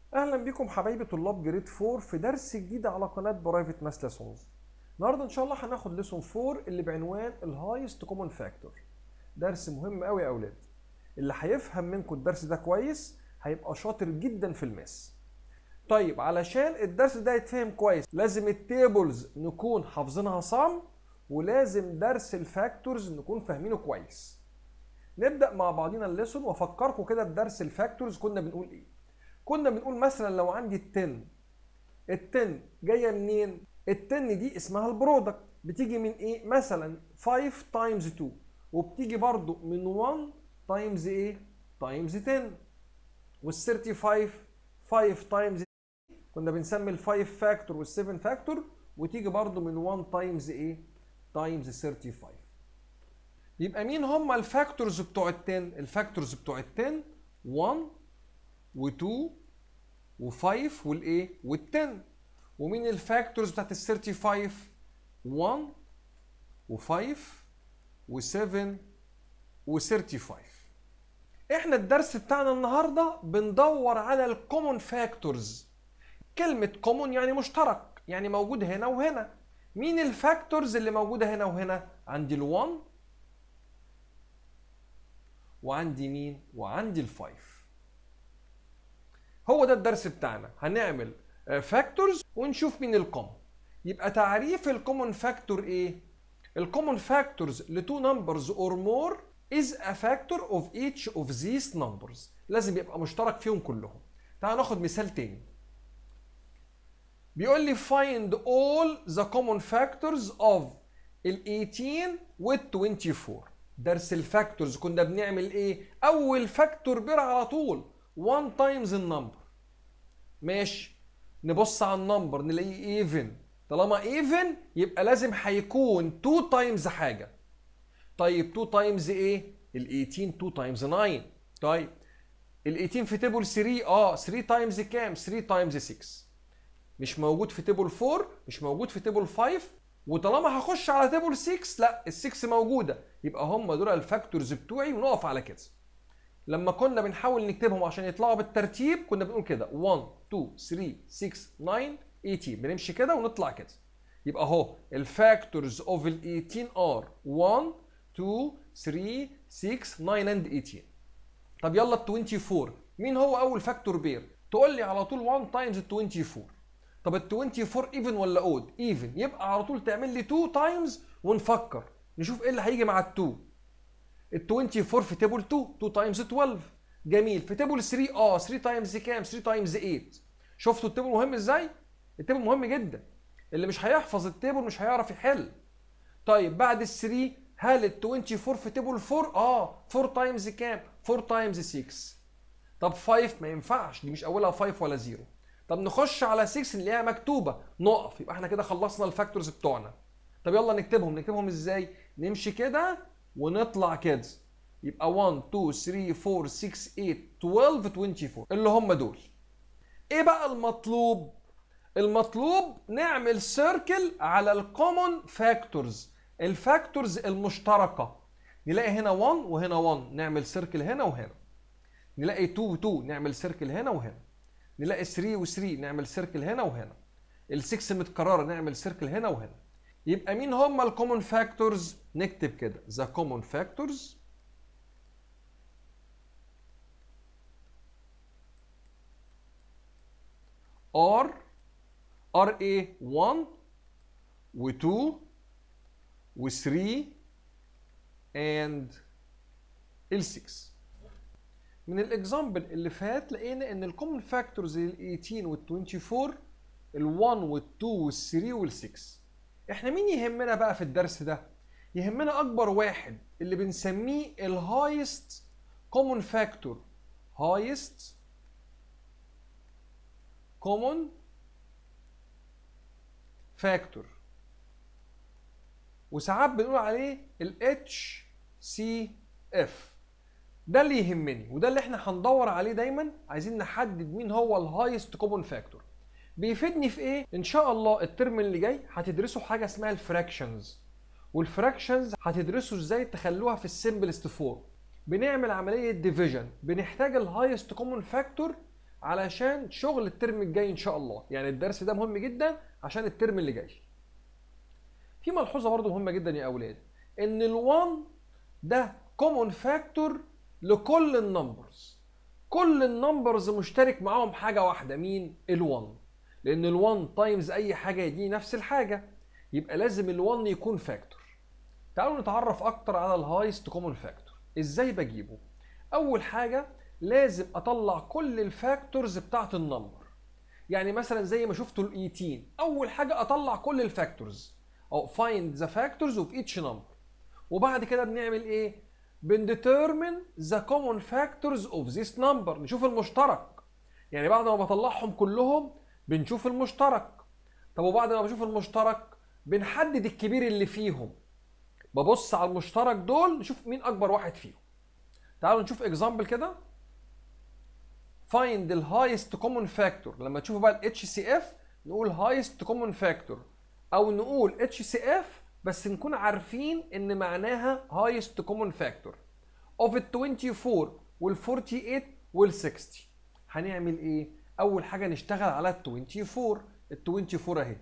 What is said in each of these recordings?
اهلا بكم حبايبي طلاب جريد 4 في درس جديد على قناه برايفت ماس ليسونز النهارده ان شاء الله هناخد ليسون 4 اللي بعنوان الهايست كومن فاكتور درس مهم قوي يا اولاد اللي هيفهم منكم الدرس ده كويس هيبقى شاطر جدا في الماس طيب علشان الدرس ده يتفهم كويس لازم التيبلز نكون حافظينها صم ولازم درس الفاكتورز نكون فاهمينه كويس نبدا مع بعضينا الليسون وافكركم كده بدرس الفاكتورز كنا بنقول ايه كنا بنقول مثلا لو عندي التن التن جايه منين التن دي اسمها البرودكت بتيجي من ايه مثلا 5 تايمز 2 وبتيجي برضو من 1 تايمز ايه تايمز 10 وال 35 5 تايمز كنا بنسمي ال 5 فاكتور وال 7 فاكتور وتيجي برضو من 1 تايمز ايه تايمز 35 يبقى مين هم الفاكتورز بتوع ال 10 الفاكتورز بتوع ال 10 1 و2 و5 والايه وال10 ومين الفاكتورز بتاعت ال 35 1 و5 و7 و35 احنا الدرس بتاعنا النهارده بندور على الكومون فاكتورز كلمة كومون يعني مشترك يعني موجود هنا وهنا مين الفاكتورز اللي موجودة هنا وهنا عندي ال1 وعندي مين وعندي ال5 هو ده الدرس بتاعنا هنعمل فاكتورز ونشوف مين الكومن يبقى تعريف الكومن فاكتور ايه الكومن فاكتورز لتو نمبرز اور مور is a factor of each of these numbers لازم يبقى مشترك فيهم كلهم تعال ناخد مثال تاني بيقول لي find all the common factors of ال 18 وال 24 درس الفاكتورز كنا بنعمل ايه اول فاكتور بير على طول 1 تايمز النمبر ماشي نبص على النمبر نلاقيه ايفن طالما ايفن يبقى لازم هيكون 2 تايمز حاجه طيب 2 تايمز ايه ال 18 2 تايمز 9 طيب ال 18 في تيبل 3 اه 3 تايمز كام 3 تايمز 6 مش موجود في تيبل 4 مش موجود في تيبل 5 وطالما هخش على تيبل 6 لا ال 6 موجوده يبقى هم دول الفاكتورز بتوعي ونقف على كده لما كنا بنحاول نكتبهم عشان يطلعوا بالترتيب كنا بنقول كده 1 2 3 6 9 18 بنمشي كده ونطلع كده يبقى اهو الفاكتورز اوف ال 18 ار 1 2 3 6 9 اند 18 طب يلا ال 24 مين هو اول فاكتور بير تقول لي على طول 1 تايمز ال 24 طب ال 24 ايفن ولا اود ايفن يبقى على طول تعمل لي 2 تايمز ونفكر نشوف ايه اللي هيجي مع ال 2 ال 24 في تيبل 2 2 تايمز 12 جميل في تيبل 3 اه 3 تايمز كام 3 تايمز 8 شفتوا التيبل مهم ازاي التيبل مهم جدا اللي مش هيحفظ التيبل مش هيعرف يحل طيب بعد ال 3 هل ال 24 في تيبل 4 اه 4 تايمز كام 4 تايمز 6 طب 5 ما ينفعش دي مش اولها 5 ولا 0 طب نخش على 6 نلاقيها مكتوبه نقف يبقى احنا كده خلصنا الفاكتورز بتوعنا طب يلا نكتبهم نكتبهم ازاي نمشي كده ونطلع كده يبقى 1 2 3 4 6 8 12 24 اللي هم دول ايه بقى المطلوب المطلوب نعمل سيركل على الكومون فاكتورز الفاكتورز المشتركه نلاقي هنا 1 وهنا 1 نعمل سيركل هنا وهنا نلاقي 2 و2 نعمل سيركل هنا وهنا نلاقي 3 و3 نعمل سيركل هنا وهنا ال 6 متكرره نعمل سيركل هنا وهنا يبقى مين هم الكومون فاكتورز نكتب كده ذا كومون فاكتورز are are ايه 1 و2 و3 and ال 6 من الاكزامبل اللي فات لقينا ان الكومن فاكتورز ال 18 وال 24 ال 1 وال 2 وال 3 وال 6 احنا مين يهمنا بقى في الدرس ده يهمنا اكبر واحد اللي بنسميه الهايست كومون فاكتور هايست كومون فاكتور وساعات بنقول عليه ال HCF ده اللي يهمني وده اللي احنا هندور عليه دايما عايزين نحدد مين هو الهايست كومون فاكتور بيفيدني في ايه ان شاء الله الترم اللي جاي هتدرسوا حاجه اسمها الفراكشنز والفراكشنز هتدرسوا ازاي تخلوها في السمبلست فورم بنعمل عمليه ديفيجن بنحتاج الهايست كومون فاكتور علشان شغل الترم الجاي ان شاء الله يعني الدرس ده مهم جدا عشان الترم اللي جاي في ملحوظه برضو مهمه جدا يا اولاد ان ال1 ده كومون فاكتور لكل النمبرز كل النمبرز مشترك معاهم حاجه واحده مين ال1 لان ال1 تايمز اي حاجه يديني نفس الحاجه يبقى لازم ال1 يكون فاكتور تعالوا نتعرف اكتر على الهايست كومون فاكتور ازاي بجيبه اول حاجه لازم اطلع كل الفاكتورز بتاعت النمبر يعني مثلا زي ما شفتوا ال 18 اول حاجه اطلع كل الفاكتورز او find the factors of each number وبعد كده بنعمل ايه بنديترمن the common factors of this number نشوف المشترك يعني بعد ما بطلعهم كلهم بنشوف المشترك طب وبعد ما بشوف المشترك بنحدد الكبير اللي فيهم ببص على المشترك دول نشوف مين اكبر واحد فيهم تعالوا نشوف اكزامبل كده find the highest common factor لما تشوفوا بقى ال HCF نقول highest common factor او نقول HCF بس نكون عارفين ان معناها highest common factor of ال 24 وال 48 وال 60 هنعمل ايه اول حاجه نشتغل على ال 24 ال 24 اهي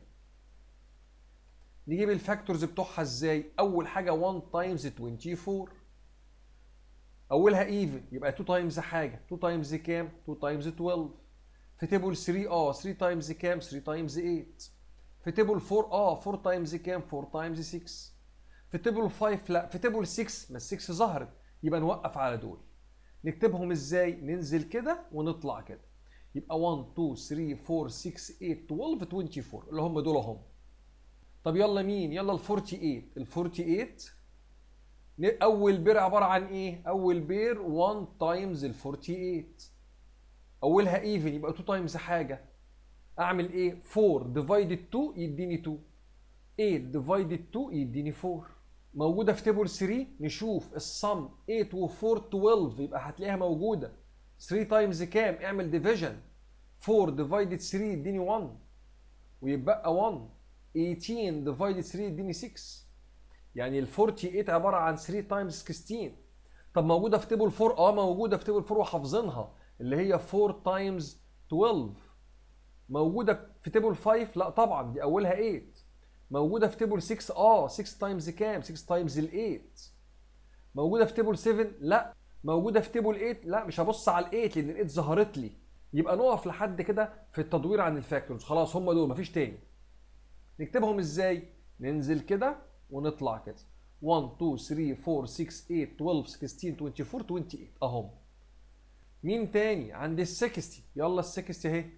نجيب الفاكتورز بتوعها ازاي اول حاجه 1 تايمز 24 اولها ايفن يبقى 2 تايمز حاجه 2 تايمز كام 2 تايمز 12 في تيبل 3 اه 3 تايمز كام 3 تايمز 8 في تيبل 4 اه 4 تايمز كام 4 تايمز 6 في تيبل 5 لا في تيبل 6 ما ال 6 ظهرت يبقى نوقف على دول نكتبهم ازاي ننزل كده ونطلع كده يبقى 1 2 3 4 6 8 12 24 اللي هم دول اهم طب يلا مين يلا ال 48 ال 48 اول بير عباره عن ايه اول بير 1 تايمز ال 48 اولها ايفن يبقى 2 تايمز حاجه اعمل ايه 4 ديفايدد 2 يديني 2 8 ديفايدد 2 يديني 4 موجوده في تيبل 3 نشوف الصم 8 و 4 12 يبقى هتلاقيها موجوده 3 تايمز كام اعمل ديفيجن 4 ديفايدد 3 يديني 1 ويبقى 1 18 ديفايدد 3 يديني 6 يعني ال 48 عباره عن 3 تايمز 16 طب موجوده في تيبل 4 اه موجوده في تيبل 4 وحافظينها اللي هي 4 تايمز 12 موجوده في تيبل 5 لا طبعا دي اولها 8 موجوده في تيبل 6 اه 6 تايمز كام 6 تايمز ال 8 موجوده في تيبل 7 لا موجوده في تيبل 8 لا مش هبص على ال 8 لان ال 8 ظهرت لي يبقى نقف لحد كده في التدوير عن الفاكتورز خلاص هم دول مفيش تاني نكتبهم ازاي ننزل كده ونطلع كده 1 2 3 4 6 8 12 16 24 28 اهم مين تاني عند ال 60 يلا ال 60 اهي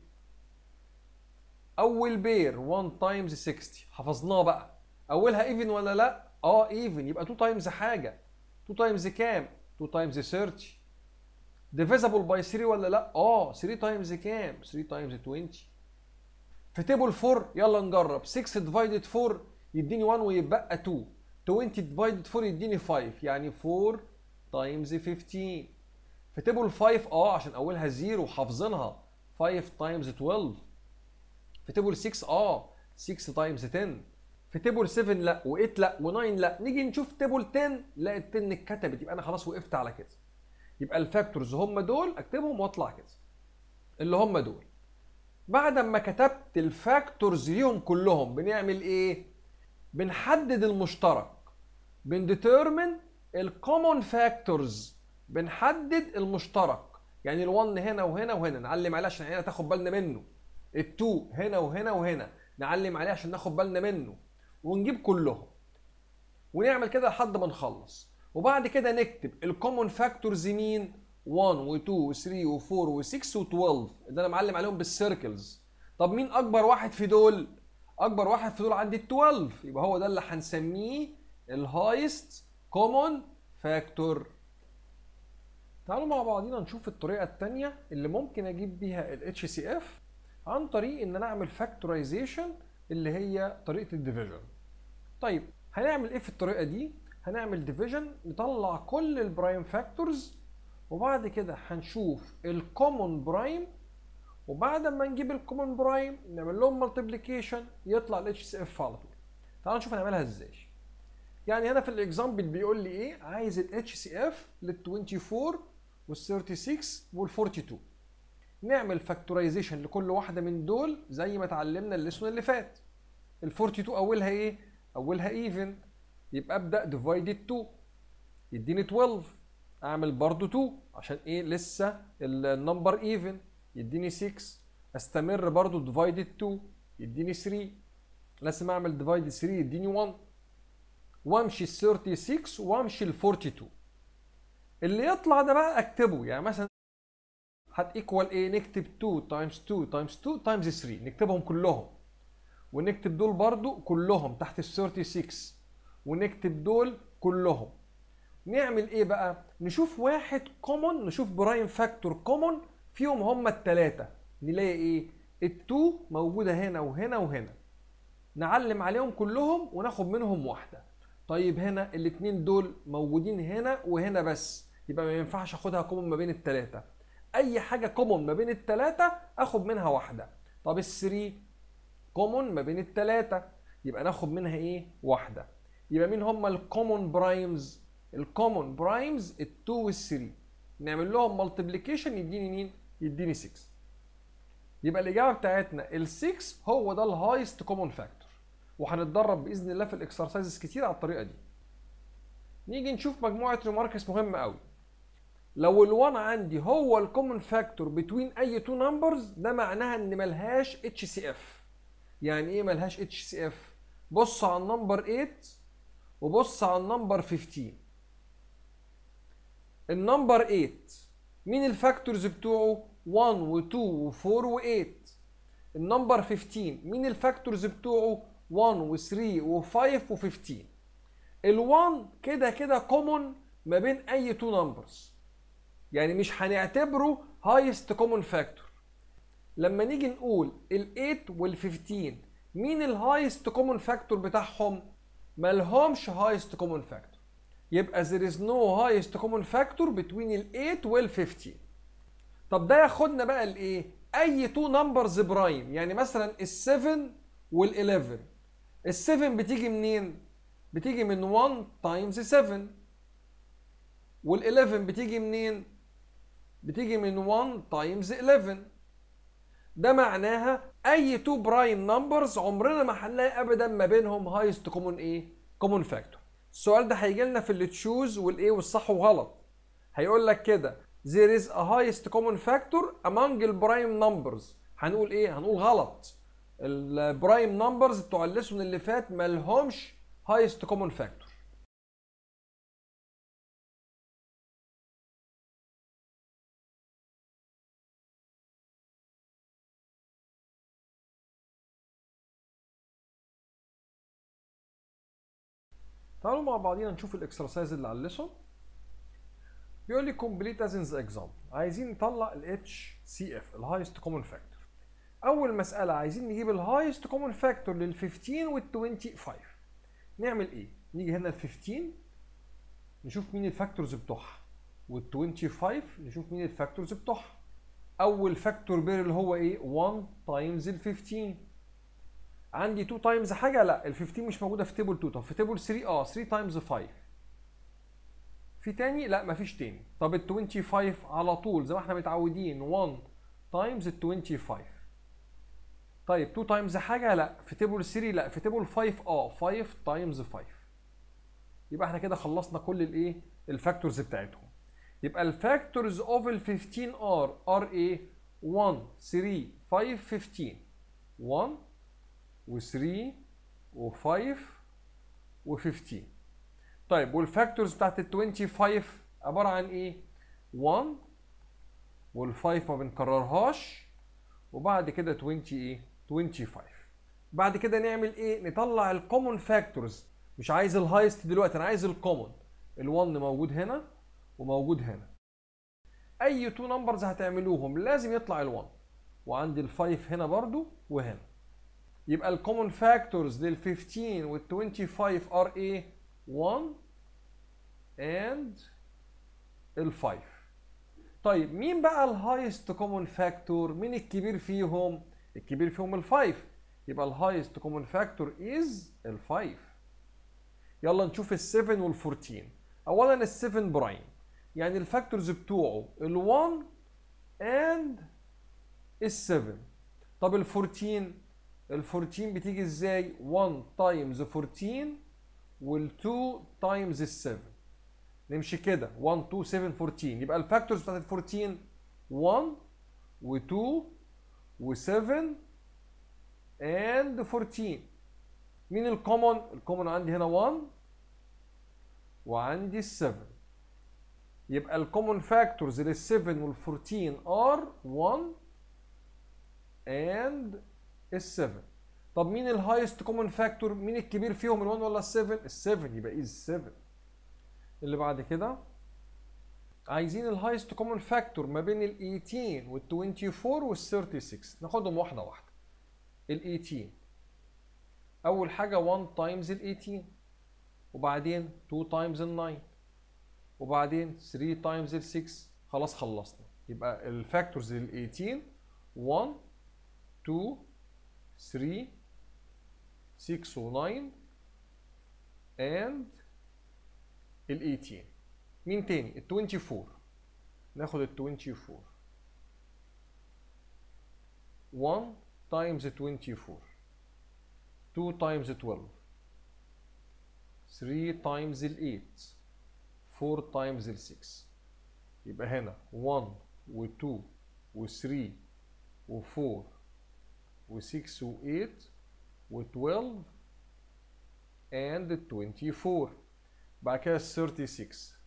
اول بير 1 تايمز 60 حفظناه بقى اولها ايفن ولا لا اه ايفن يبقى 2 تايمز حاجه 2 تايمز كام 2 تايمز 30 ديفيزبل باي 3 ولا لا اه 3 تايمز كام 3 تايمز 20 في تيبل 4 يلا نجرب 6 ديفايدد 4 يديني 1 ويبقى 2 20 ديفايدد 4 يديني 5 يعني 4 تايمز 15 في تيبل 5 اه عشان اولها 0 وحافظينها 5 تايمز 12 في تيبل 6 اه 6 تايمز 10 في تيبل 7 لا و8 لا و9 لا نيجي نشوف تيبل 10 لا ال 10 اتكتبت يبقى انا خلاص وقفت على كده يبقى الفاكتورز هم دول اكتبهم واطلع كده اللي هم دول بعد ما كتبت الفاكتورز ليهم كلهم بنعمل ايه بنحدد المشترك بنديترمن الكومون فاكتورز بنحدد المشترك يعني ال1 هنا وهنا وهنا نعلم عليه عشان هنا تاخد بالنا منه ال2 هنا وهنا وهنا نعلم عليه عشان ناخد بالنا منه ونجيب كلهم ونعمل كده لحد ما نخلص وبعد كده نكتب الكومون فاكتورز مين 1 و2 و3 و4 و6 و12 اللي انا معلم عليهم بالسيركلز طب مين اكبر واحد في دول اكبر واحد في دول عندي ال 12 يبقى هو ده اللي هنسميه الهايست كومون فاكتور تعالوا مع بعضينا نشوف الطريقه الثانيه اللي ممكن اجيب بيها ال HCF عن طريق ان انا اعمل فاكتورايزيشن اللي هي طريقه الديفيجن طيب هنعمل ايه في الطريقه دي هنعمل ديفيجن نطلع كل البرايم فاكتورز وبعد كده هنشوف الكومون برايم وبعد ما نجيب الكومون برايم نعمل لهم مالتيبليكيشن يطلع الاتش سي اف على طول تعالوا نشوف هنعملها ازاي يعني هنا في الاكزامبل بيقول لي ايه عايز الاتش سي اف لل 24 وال 36 وال 42 نعمل فاكتورايزيشن لكل واحده من دول زي ما اتعلمنا الليسون اللي فات ال 42 اولها ايه اولها ايفن يبقى ابدا ديفايدد 2 يديني 12 اعمل برضو 2 عشان ايه لسه النمبر ايفن يديني 6 استمر برضو ديفايدد 2 يديني 3 لازم اعمل ديفايدد 3 يديني 1 وامشي ال 36 وامشي ال 42 اللي يطلع ده بقى اكتبه يعني مثلا هت ايكوال ايه نكتب 2 تايمز 2 تايمز 2 تايمز 3 نكتبهم كلهم ونكتب دول برضو كلهم تحت ال 36 ونكتب دول كلهم نعمل ايه بقى نشوف واحد كومون نشوف برايم فاكتور كومون فيهم هما التلاتة نلاقي ايه ال2 موجودة هنا وهنا وهنا نعلم عليهم كلهم وناخد منهم واحدة طيب هنا الاتنين دول موجودين هنا وهنا بس يبقى ما ينفعش اخدها كومون ما بين التلاتة اي حاجة كومون ما بين التلاتة اخد منها واحدة طب الثري كومون ما بين التلاتة يبقى ناخد منها ايه واحدة يبقى مين هما الكومون برايمز الكومون برايمز ال2 وال3 نعمل لهم مالتيبليكيشن يديني مين يديني 6 يبقى الاجابه بتاعتنا ال6 هو ده الهايست كومون فاكتور وهنتدرب باذن الله في الاكسرسايزز كتير على الطريقه دي نيجي نشوف مجموعه ريماركس مهمه قوي لو ال1 عندي هو الكومون فاكتور بتوين اي تو نمبرز ده معناها ان ملهاش اتش سي اف يعني ايه ملهاش اتش سي اف بص على النمبر 8 وبص على النمبر 15 النمبر 8 مين الفاكتورز بتوعه 1 و2 و4 و8 النمبر 15 مين الفاكتورز بتوعه 1 و3 و5 و15 ال1 كده كده كومون ما بين اي تو نمبرز يعني مش هنعتبره هايست كومون فاكتور لما نيجي نقول ال8 وال15 مين الهايست كومون فاكتور بتاعهم مالهمش هايست كومون فاكتور يبقى there is no highest common factor between ال 8 وال 15 طب ده ياخدنا بقى لايه اي تو نمبرز برايم يعني مثلا ال 7 وال 11 ال 7 بتيجي منين بتيجي من 1 تايمز 7 وال 11 بتيجي منين بتيجي من 1 تايمز 11 ده معناها اي تو برايم نمبرز عمرنا ما هنلاقي ابدا ما بينهم هايست كومون ايه كومون فاكتور السؤال ده هيجي لنا في اللي تشوز والايه والصح وغلط هيقول لك كده there is a highest common factor among البرايم numbers هنقول ايه هنقول غلط البرايم نمبرز بتوع الليسون اللي فات مالهمش highest common factor تعالوا مع بعضينا نشوف الاكسرسايز اللي على الليسون بيقول لي complete as in the example عايزين نطلع ال HCF الهايست كومون فاكتور اول مساله عايزين نجيب الهايست كومون فاكتور لل 15 وال 25 نعمل ايه نيجي هنا ال 15 نشوف مين الفاكتورز بتوعها وال 25 نشوف مين الفاكتورز بتوعها اول فاكتور بير اللي هو ايه 1 تايمز ال 15 عندي 2 تايمز حاجه لا ال 15 مش موجوده في تيبل 2 طب في تيبل 3 اه 3 تايمز 5 في تاني لا مفيش تاني طب ال 25 على طول زي ما احنا متعودين 1 تايمز ال 25 طيب 2 تايمز حاجه لا في تيبل 3 لا في تيبل 5 اه 5 تايمز 5 يبقى احنا كده خلصنا كل الايه الفاكتورز بتاعتهم يبقى الفاكتورز اوف ال 15 ار ار ايه 1 3 5 15 1 و3 و5 و15 طيب والفاكتورز بتاعت ال 25 عباره عن ايه 1 وال5 ما بنكررهاش وبعد كده 20 ايه 25 بعد كده نعمل ايه نطلع الكومون فاكتورز مش عايز الهايست دلوقتي انا عايز الكومون ال1 موجود هنا وموجود هنا اي تو نمبرز هتعملوهم لازم يطلع ال1 وعندي ال5 هنا برضو وهنا يبقى الكومون فاكتورز لل 15 وال 25 ار ايه 1 and ال 5 طيب مين بقى الهايست كومون فاكتور مين الكبير فيهم الكبير فيهم ال 5 يبقى الهايست كومون فاكتور از ال 5 يلا نشوف ال 7 وال 14 اولا ال 7 برايم يعني الفاكتورز بتوعه ال 1 and ال 7 طب ال 14 ال 14 بتيجي ازاي 1 تايمز 14 وال 2 تايمز ال 7 نمشي كده 1 2 7 14 يبقى الفاكتورز بتاعت ال 14 1 و2 و7 and 14 مين الكومون الكومون عندي هنا 1 وعندي ال 7 يبقى الكومون فاكتورز لل 7 وال 14 ار 1 and ال 7 طب مين الهايست كومون فاكتور مين الكبير فيهم ال 1 ولا ال 7 ال 7 يبقى ايه ال 7 اللي بعد كده عايزين الهايست كومون فاكتور ما بين ال 18 وال 24 وال 36 ناخدهم واحده واحده ال 18 اول حاجه 1 تايمز ال 18 وبعدين 2 تايمز ال 9 وبعدين 3 تايمز ال 6 خلاص خلصنا يبقى الفاكتورز لل 18 1 2 3 6 و 9 and ال 18 مين تاني ال 24 ناخد ال 24 1 times 24 2 times 12 3 times ال 8 4 times ال 6 يبقى هنا 1 و 2 و 3 و 4 و 6 و 8 و 12 and 24 بعد كده 36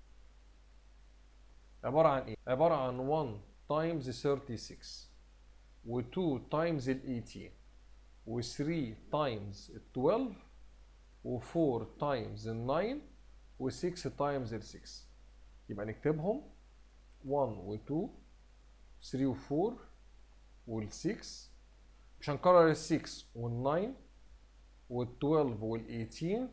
عبارة عن ايه؟ عبارة عن 1 times 36 و 2 times ال 18 و 3 times ال 12 و 4 times ال 9 و 6 times ال 6 يبقى نكتبهم 1 و 2 3 و 4 وال 6 مش هنكرر ال 6 وال 9 وال 12 وال 18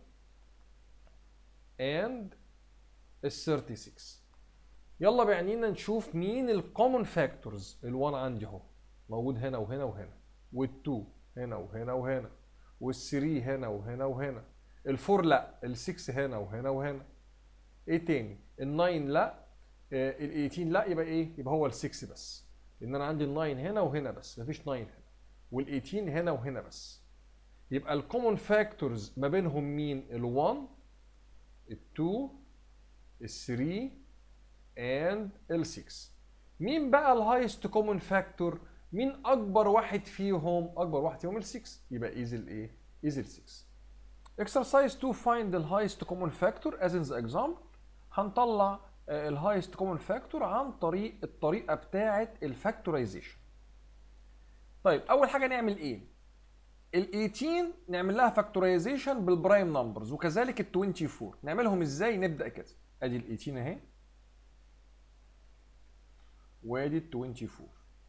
and ال 36 يلا بعنينا نشوف مين الكومن فاكتورز ال1 عندي اهو موجود هنا وهنا وهنا وال2 هنا وهنا وهنا وال3 هنا وهنا وهنا ال4 لا ال6 هنا وهنا وهنا ايه تاني ال9 لا ال18 لا يبقى ايه يبقى هو ال6 بس لان انا عندي ال9 هنا وهنا بس مفيش 9 هنا وال18 هنا وهنا بس يبقى الكومن فاكتورز ما بينهم مين ال1 ال2 ال3 and ال6 مين بقى الهايست كومن فاكتور مين اكبر واحد فيهم اكبر واحد فيهم ال6 يبقى ايز الايه ايز ال6 exercise to find the highest common factor as in the example هنطلع الهايست كومن فاكتور عن طريق الطريقه بتاعه الفاكتورايزيشن طيب اول حاجه نعمل ايه ال 18 نعمل لها فاكتورايزيشن بالبرايم نمبرز وكذلك ال 24 نعملهم ازاي نبدا كده ادي ال 18 اهي وادي ال 24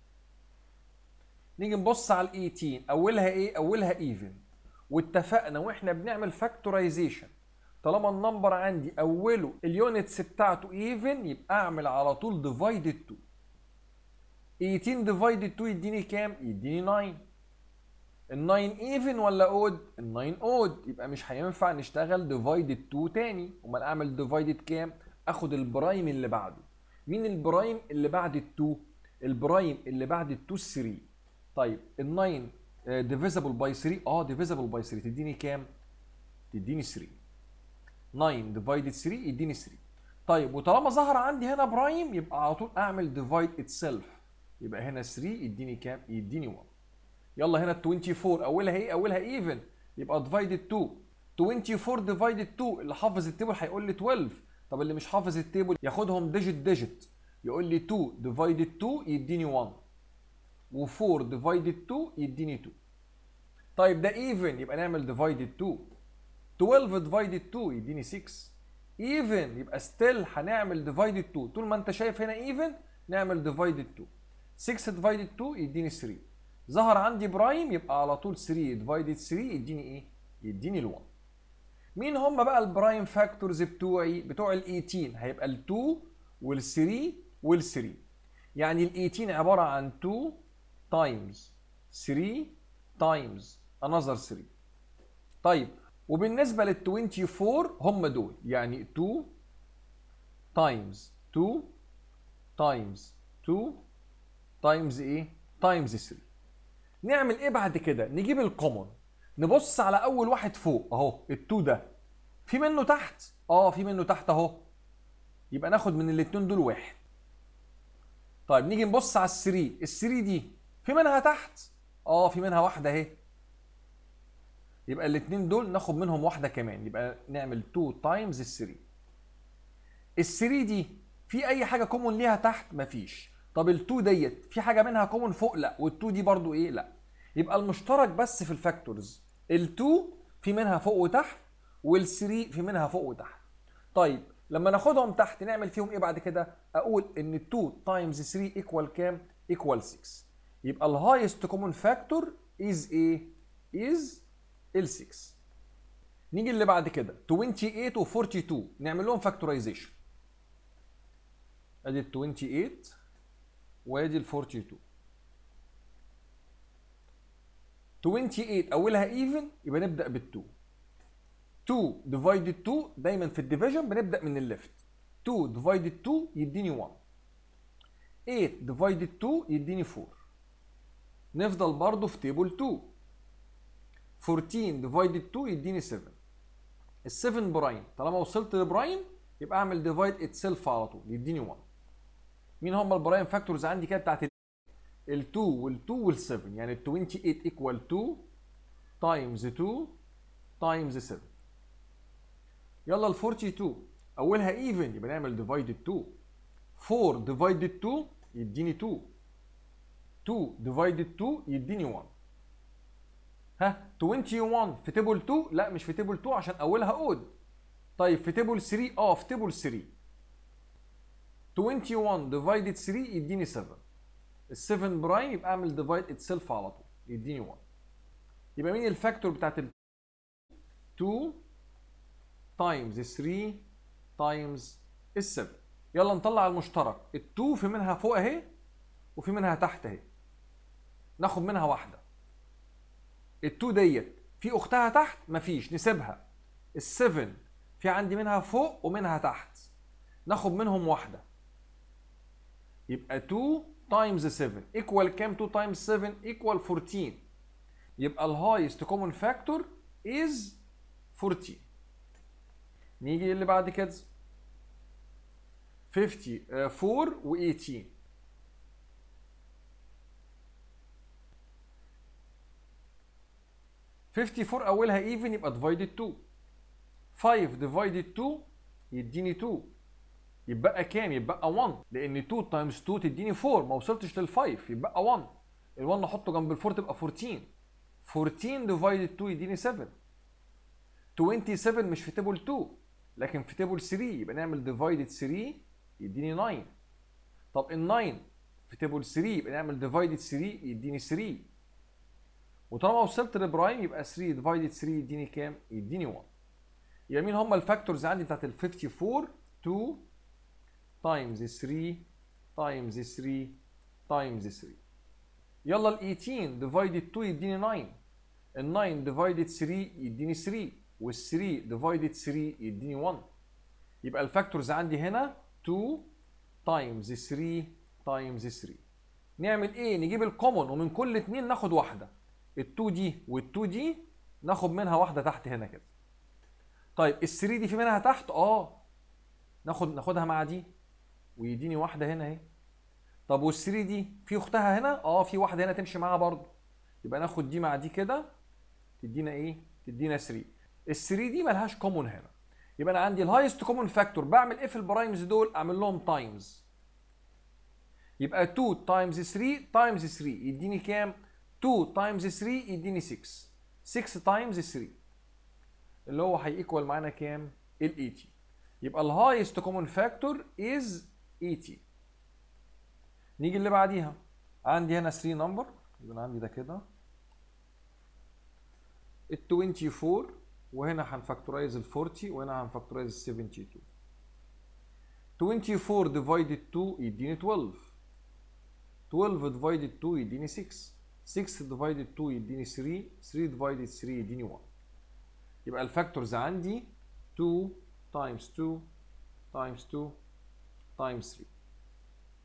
نيجي نبص على ال 18 اولها ايه اولها ايفن واتفقنا واحنا بنعمل فاكتورايزيشن طالما النمبر عندي اوله اليونتس بتاعته ايفن يبقى اعمل على طول ديفايدد 2 18 ديفايدد 2 يديني كام يديني 9 ال 9 ايفن ولا اود ال 9 اود يبقى مش هينفع نشتغل ديفايدد 2 تاني امال اعمل ديفايدد كام اخد البرايم اللي بعده مين البرايم اللي بعد ال 2 البرايم اللي بعد ال 2 3 طيب ال 9 ديفيزبل باي 3 اه ديفيزبل باي 3 تديني كام تديني 3 9 ديفايدد 3 يديني 3 طيب وطالما ظهر عندي هنا برايم يبقى على طول اعمل ديفايد اتسيلف يبقى هنا 3 يديني كام يديني 1 يلا هنا ال 24 اولها ايه اولها ايفن يبقى ديفايدد 2 24 ديفايدد 2 اللي حافظ التيبل هيقول لي 12 طب اللي مش حافظ التيبل ياخدهم ديجيت ديجيت يقول لي 2 ديفايدد 2 يديني 1 و4 ديفايدد 2 يديني 2 طيب ده ايفن يبقى نعمل ديفايدد 2 12 ديفايدد 2 يديني 6 ايفن يبقى ستيل هنعمل ديفايدد 2 طول ما انت شايف هنا ايفن نعمل ديفايدد 2 6 ديفايدد 2 يديني 3 ظهر عندي برايم يبقى على طول 3 ديفايدد 3 يديني ايه يديني ال1 مين هم بقى البرايم فاكتورز بتوعي بتوع ال 18 هيبقى ال 2 وال 3 وال 3 يعني ال 18 عباره عن 2 تايمز 3 تايمز another 3 طيب وبالنسبه لل 24 هم دول يعني 2 تايمز 2 تايمز 2 تايمز ايه تايمز 3 نعمل ايه بعد كده نجيب الكومون نبص على اول واحد فوق اهو ال2 ده في منه تحت اه في منه تحت اهو يبقى ناخد من الاتنين دول واحد طيب نيجي نبص على الثري الثري دي في منها تحت اه في منها واحده اهي يبقى الاتنين دول ناخد منهم واحده كمان يبقى نعمل 2 تايمز ال 3 ال 3 دي في اي حاجه كومون ليها تحت مفيش طب ال 2 ديت في حاجه منها كومون فوق لا وال 2 دي برضو ايه لا يبقى المشترك بس في الفاكتورز ال 2 في منها فوق وتحت وال 3 في منها فوق وتحت طيب لما ناخدهم تحت نعمل فيهم ايه بعد كده اقول ان 2 تايمز 3 ايكوال كام ايكوال 6 يبقى الهايست كومون فاكتور از ايه از ال 6 نيجي اللي بعد كده 28 و 42 نعمل لهم فاكتورايزيشن ادي ال 28 وادي ال 42 28 اولها ايفن يبقى نبدا بال 2 2 ديفايدد 2 دايما في الديفيجن بنبدا من الليفت 2 ديفايدد 2 يديني 1 8 ديفايدد 2 يديني 4 نفضل برضه في تيبل 2 14 ديفايدد 2 يديني 7 ال 7 برايم طالما وصلت لبرايم يبقى اعمل ديفايد اتسيلف على طول يديني 1 مين هم البرايم فاكتورز عندي كده بتاعت ال 2 وال 2 وال 7 يعني ال 28 ايكوال 2 تايمز 2 تايمز 7 يلا ال 42 اولها ايفن يبقى نعمل ديفايدد 2 4 ديفايدد 2 يديني 2 2 ديفايدد 2 يديني 1 ها 21 في تيبل 2 لا مش في تيبل 2 عشان اولها اود طيب في تيبل 3 اه في تيبل 3 21 ديفايدد 3 يديني 7 ال 7 برايم يبقى اعمل ديفايد اتسيلف على طول يديني 1 يبقى مين الفاكتور بتاعت ال 2 تايمز 3 تايمز ال 7 يلا نطلع المشترك ال 2 في منها فوق اهي وفي منها تحت اهي ناخد منها واحده ال 2 ديت في اختها تحت مفيش نسيبها ال 7 في عندي منها فوق ومنها تحت ناخد منهم واحده يبقى 2 تايمز 7 ايكوال كام 2 تايمز 7 ايكوال 14 يبقى الهايست كومن فاكتور از 14 نيجي اللي بعد كده 54 و 18 54 اولها ايفن يبقى ديفايدد 2 5 ديفايدد 2 يديني 2 يبقى كام يبقى 1 لان 2 تايمز 2 تديني 4 ما وصلتش لل 5 يبقى 1 ال 1 نحطه جنب ال 4 تبقى 14 14 ديفايدد 2 يديني 7 27 مش في تيبل 2 لكن في تيبل 3 يبقى نعمل ديفايدد 3 يديني 9 طب ال 9 في تيبل 3 يبقى نعمل ديفايدد 3 يديني 3 وطالما وصلت لبرايم يبقى 3 ديفايدد 3 يديني كام؟ يديني 1 يبقى مين هم الفاكتورز عندي بتاعت ال 54 2 تايمز 3 تايمز 3 تايمز 3 يلا ال 18 ديفايدد 2 يديني 9 ال 9 ديفايدد 3 يديني 3 وال 3 ديفايدد 3 يديني 1 يبقى الفاكتورز عندي هنا 2 تايمز 3 تايمز 3 نعمل ايه نجيب الكومون ومن كل اتنين ناخد واحده ال2 دي وال2 دي ناخد منها واحده تحت هنا كده طيب ال3 دي في منها تحت اه ناخد ناخدها مع دي ويديني واحده هنا اهي طب وال3 دي في اختها هنا اه في واحده هنا تمشي معاها برضه يبقى ناخد دي مع دي كده تدينا ايه تدينا 3 ال3 دي ملهاش كومون هنا يبقى انا عندي الهايست كومون فاكتور بعمل ايه في البرايمز دول اعمل لهم تايمز يبقى 2 تايمز 3 تايمز 3 يديني كام 2 تايمز 3 يديني 6 6 تايمز 3 اللي هو هيكوال معانا كام ال 80 يبقى الهايست كومون فاكتور از 80 نيجي اللي بعديها عندي هنا 3 نمبر يبقى عندي ده كده ال 24 وهنا هنفاكتورايز ال 40 وهنا هنفاكتورايز ال 72 24 ديفايدد 2 يديني 12 12 ديفايدد 2 يديني 6 6 ديفايدد 2 يديني 3 3 ديفايدد 3 يديني 1 يبقى الفاكتورز عندي 2 تايمز 2 تايمز 2 تايمز 3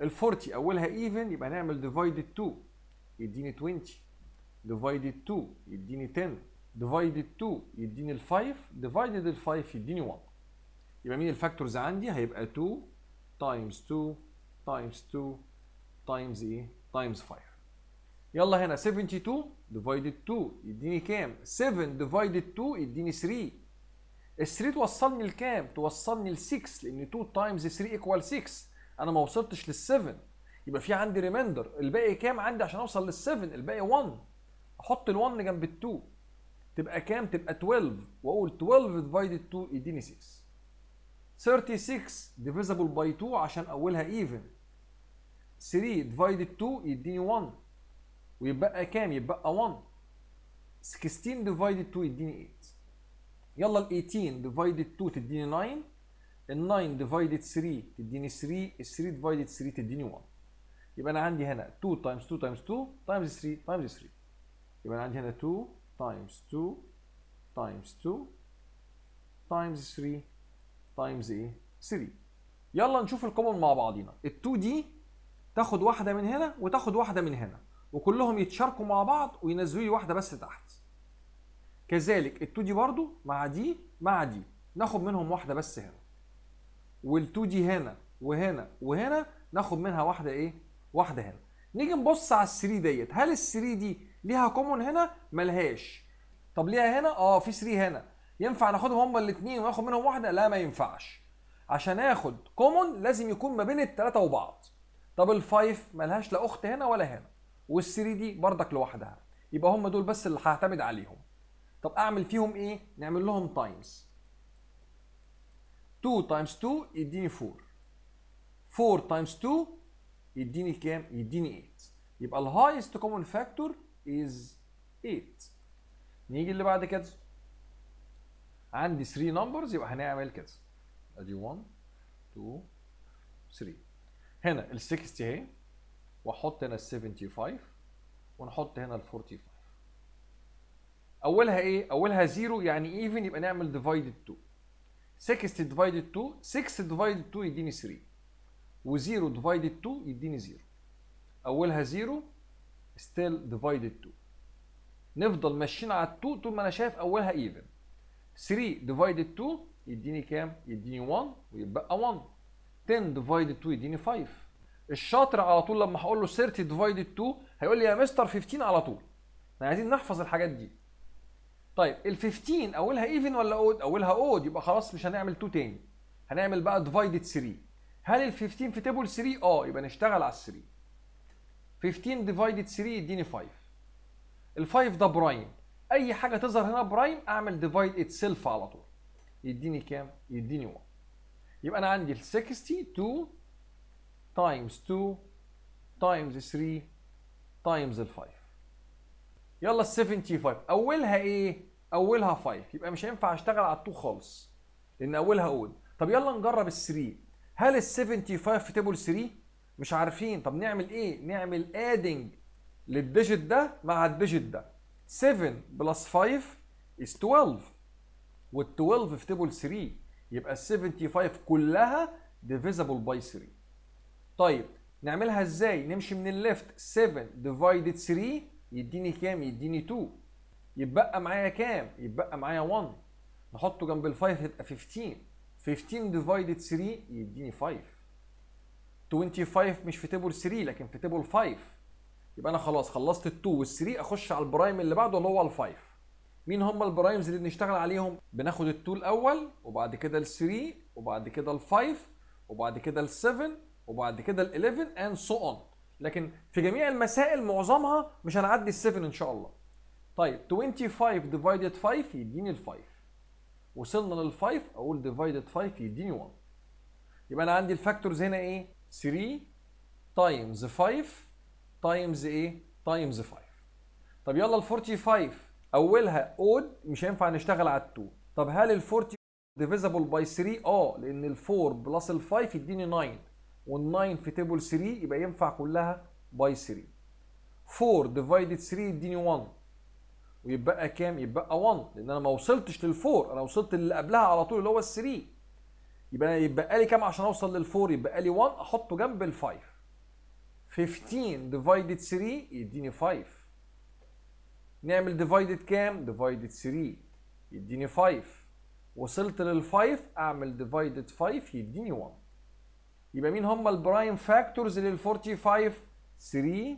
ال 40 اولها ايفن يبقى نعمل ديفايدد 2 يديني 20 ديفايدد 2 يديني 10 ديفايدد 2 يديني ال 5 ديفايدد ال 5 يديني 1 يبقى مين الفاكتورز عندي هيبقى 2 تايمز 2 تايمز 2 تايمز ايه تايمز 5 يلا هنا 72 ديفايدد 2 يديني كام 7 ديفايدد 2 يديني 3 ال 3 توصلني لكام توصلني ل 6 لان 2 تايمز 3 ايكوال 6 انا ما وصلتش لل 7 يبقى في عندي ريمايندر الباقي كام عندي عشان اوصل لل 7 الباقي 1 احط ال 1 جنب ال 2 تبقى كام تبقى 12 واقول 12 ديفايدد 2 يديني 6 36 ديفيزبل باي 2 عشان اولها ايفن 3 ديفايدد 2 يديني 1 ويبقى كام يبقى 1 16 ديفايدد 2 يديني 8 يلا ال 18 ديفايدد 2 تديني 9 ال 9 ديفايدد 3 تديني 3 ال 3 ديفايدد 3 تديني 1 يبقى انا عندي هنا 2 تايمز 2 تايمز 2 تايمز 3 تايمز 3 يبقى انا عندي هنا 2 تايمز 2 تايمز 2 تايمز 3 تايمز ايه 3 يلا نشوف الكومن مع بعضينا ال 2 دي تاخد واحده من هنا وتاخد واحده من هنا وكلهم يتشاركوا مع بعض وينزلوا لي واحده بس تحت كذلك ال 2 دي برضو مع دي مع دي ناخد منهم واحده بس هنا وال 2 دي هنا وهنا وهنا ناخد منها واحده ايه واحده هنا نيجي نبص على ال 3 ديت هل ال 3 دي ليها كومن هنا ملهاش طب ليها هنا اه في 3 هنا ينفع ناخدهم هما الاثنين وناخد منهم واحده لا ما ينفعش عشان اخد كومن لازم يكون ما بين الثلاثه وبعض طب الفايف ملهاش لا اخت هنا ولا هنا وال3 دي بردك لوحدها يبقى هم دول بس اللي هعتمد عليهم طب اعمل فيهم ايه نعمل لهم تايمز 2 تايمز 2 يديني 4 4 تايمز 2 يديني كام يديني 8 يبقى الهايست كومن فاكتور از 8 نيجي اللي بعد كده عندي 3 نمبرز يبقى هنعمل كده ادي 1 2 3 هنا ال 60 اهي واحط هنا ال 75 ونحط هنا ال 45 اولها ايه اولها 0 يعني ايفن يبقى نعمل ديفايدد 2 60 ديفايدد 2 6 ديفايدد 2 يديني 3 و0 ديفايدد 2 يديني 0 اولها 0 ستيل ديفايدد 2 نفضل ماشيين على ال 2 طول ما انا شايف اولها ايفن 3 ديفايدد 2 يديني كام يديني 1 ويبقى 1 10 ديفايدد 2 يديني 5 الشاطر على طول لما هقول له 30 ديفايدد 2 هيقول لي يا مستر 15 على طول احنا عايزين نحفظ الحاجات دي طيب ال 15 اولها ايفن ولا اود اولها اود يبقى خلاص مش هنعمل 2 تاني هنعمل بقى ديفايدد 3 هل ال 15 في تيبل 3 اه يبقى نشتغل على ال 3 15 ديفايدد 3 يديني 5 ال 5 ده برايم اي حاجه تظهر هنا برايم اعمل ديفايد اتسيلف على طول يديني كام يديني 1 يبقى انا عندي ال 60 2 تايمز 2 تايمز 3 تايمز ال 5 يلا ال 75 اولها ايه اولها 5 يبقى مش هينفع اشتغل على ال 2 خالص لان اولها اود طب يلا نجرب ال 3 هل ال 75 في تيبل 3 مش عارفين طب نعمل ايه نعمل ادنج للديجيت ده مع الديجيت ده 7 بلس 5 is 12 وال 12 في تيبل 3 يبقى ال 75 كلها divisible by 3 طيب نعملها ازاي نمشي من الليفت 7 divided 3 يديني كام يديني 2 يبقى معايا كام يبقى معايا 1 نحطه جنب ال 5 يبقى 15 15 divided 3 يديني 5 25 مش في تيبل 3 لكن في تيبل 5 يبقى انا خلاص خلصت ال 2 وال 3 اخش على البرايم اللي بعده اللي هو ال 5 مين هم البرايمز اللي بنشتغل عليهم بناخد ال 2 الاول وبعد كده ال 3 وبعد كده ال 5 وبعد كده ال 7 وبعد كده ال 11 and so on لكن في جميع المسائل معظمها مش هنعدي ال 7 ان شاء الله طيب 25 divided 5 يديني ال 5 وصلنا لل 5 اقول divided 5 يديني 1 يبقى انا عندي الفاكتورز هنا ايه 3 تايمز 5 تايمز ايه تايمز 5 طب يلا ال 45 اولها اود مش هينفع نشتغل على ال 2 طب هل ال 40 divisible by 3 اه لان ال 4 بلس ال 5 يديني 9 وال 9 في تيبل 3 يبقى ينفع كلها باي 3 4 divided 3 يديني 1 ويبقى كام يبقى 1 لان انا ما وصلتش لل 4 انا وصلت اللي قبلها على طول اللي هو ال 3 يبقى يبقى لي كام عشان اوصل لل 4 يبقى لي 1 احطه جنب ال 5 15 ديفايدد 3 يديني 5 نعمل ديفايدد كام ديفايدد 3 يديني 5 وصلت لل 5 اعمل ديفايدد 5 يديني 1 يبقى مين هم البرايم فاكتورز لل 45 3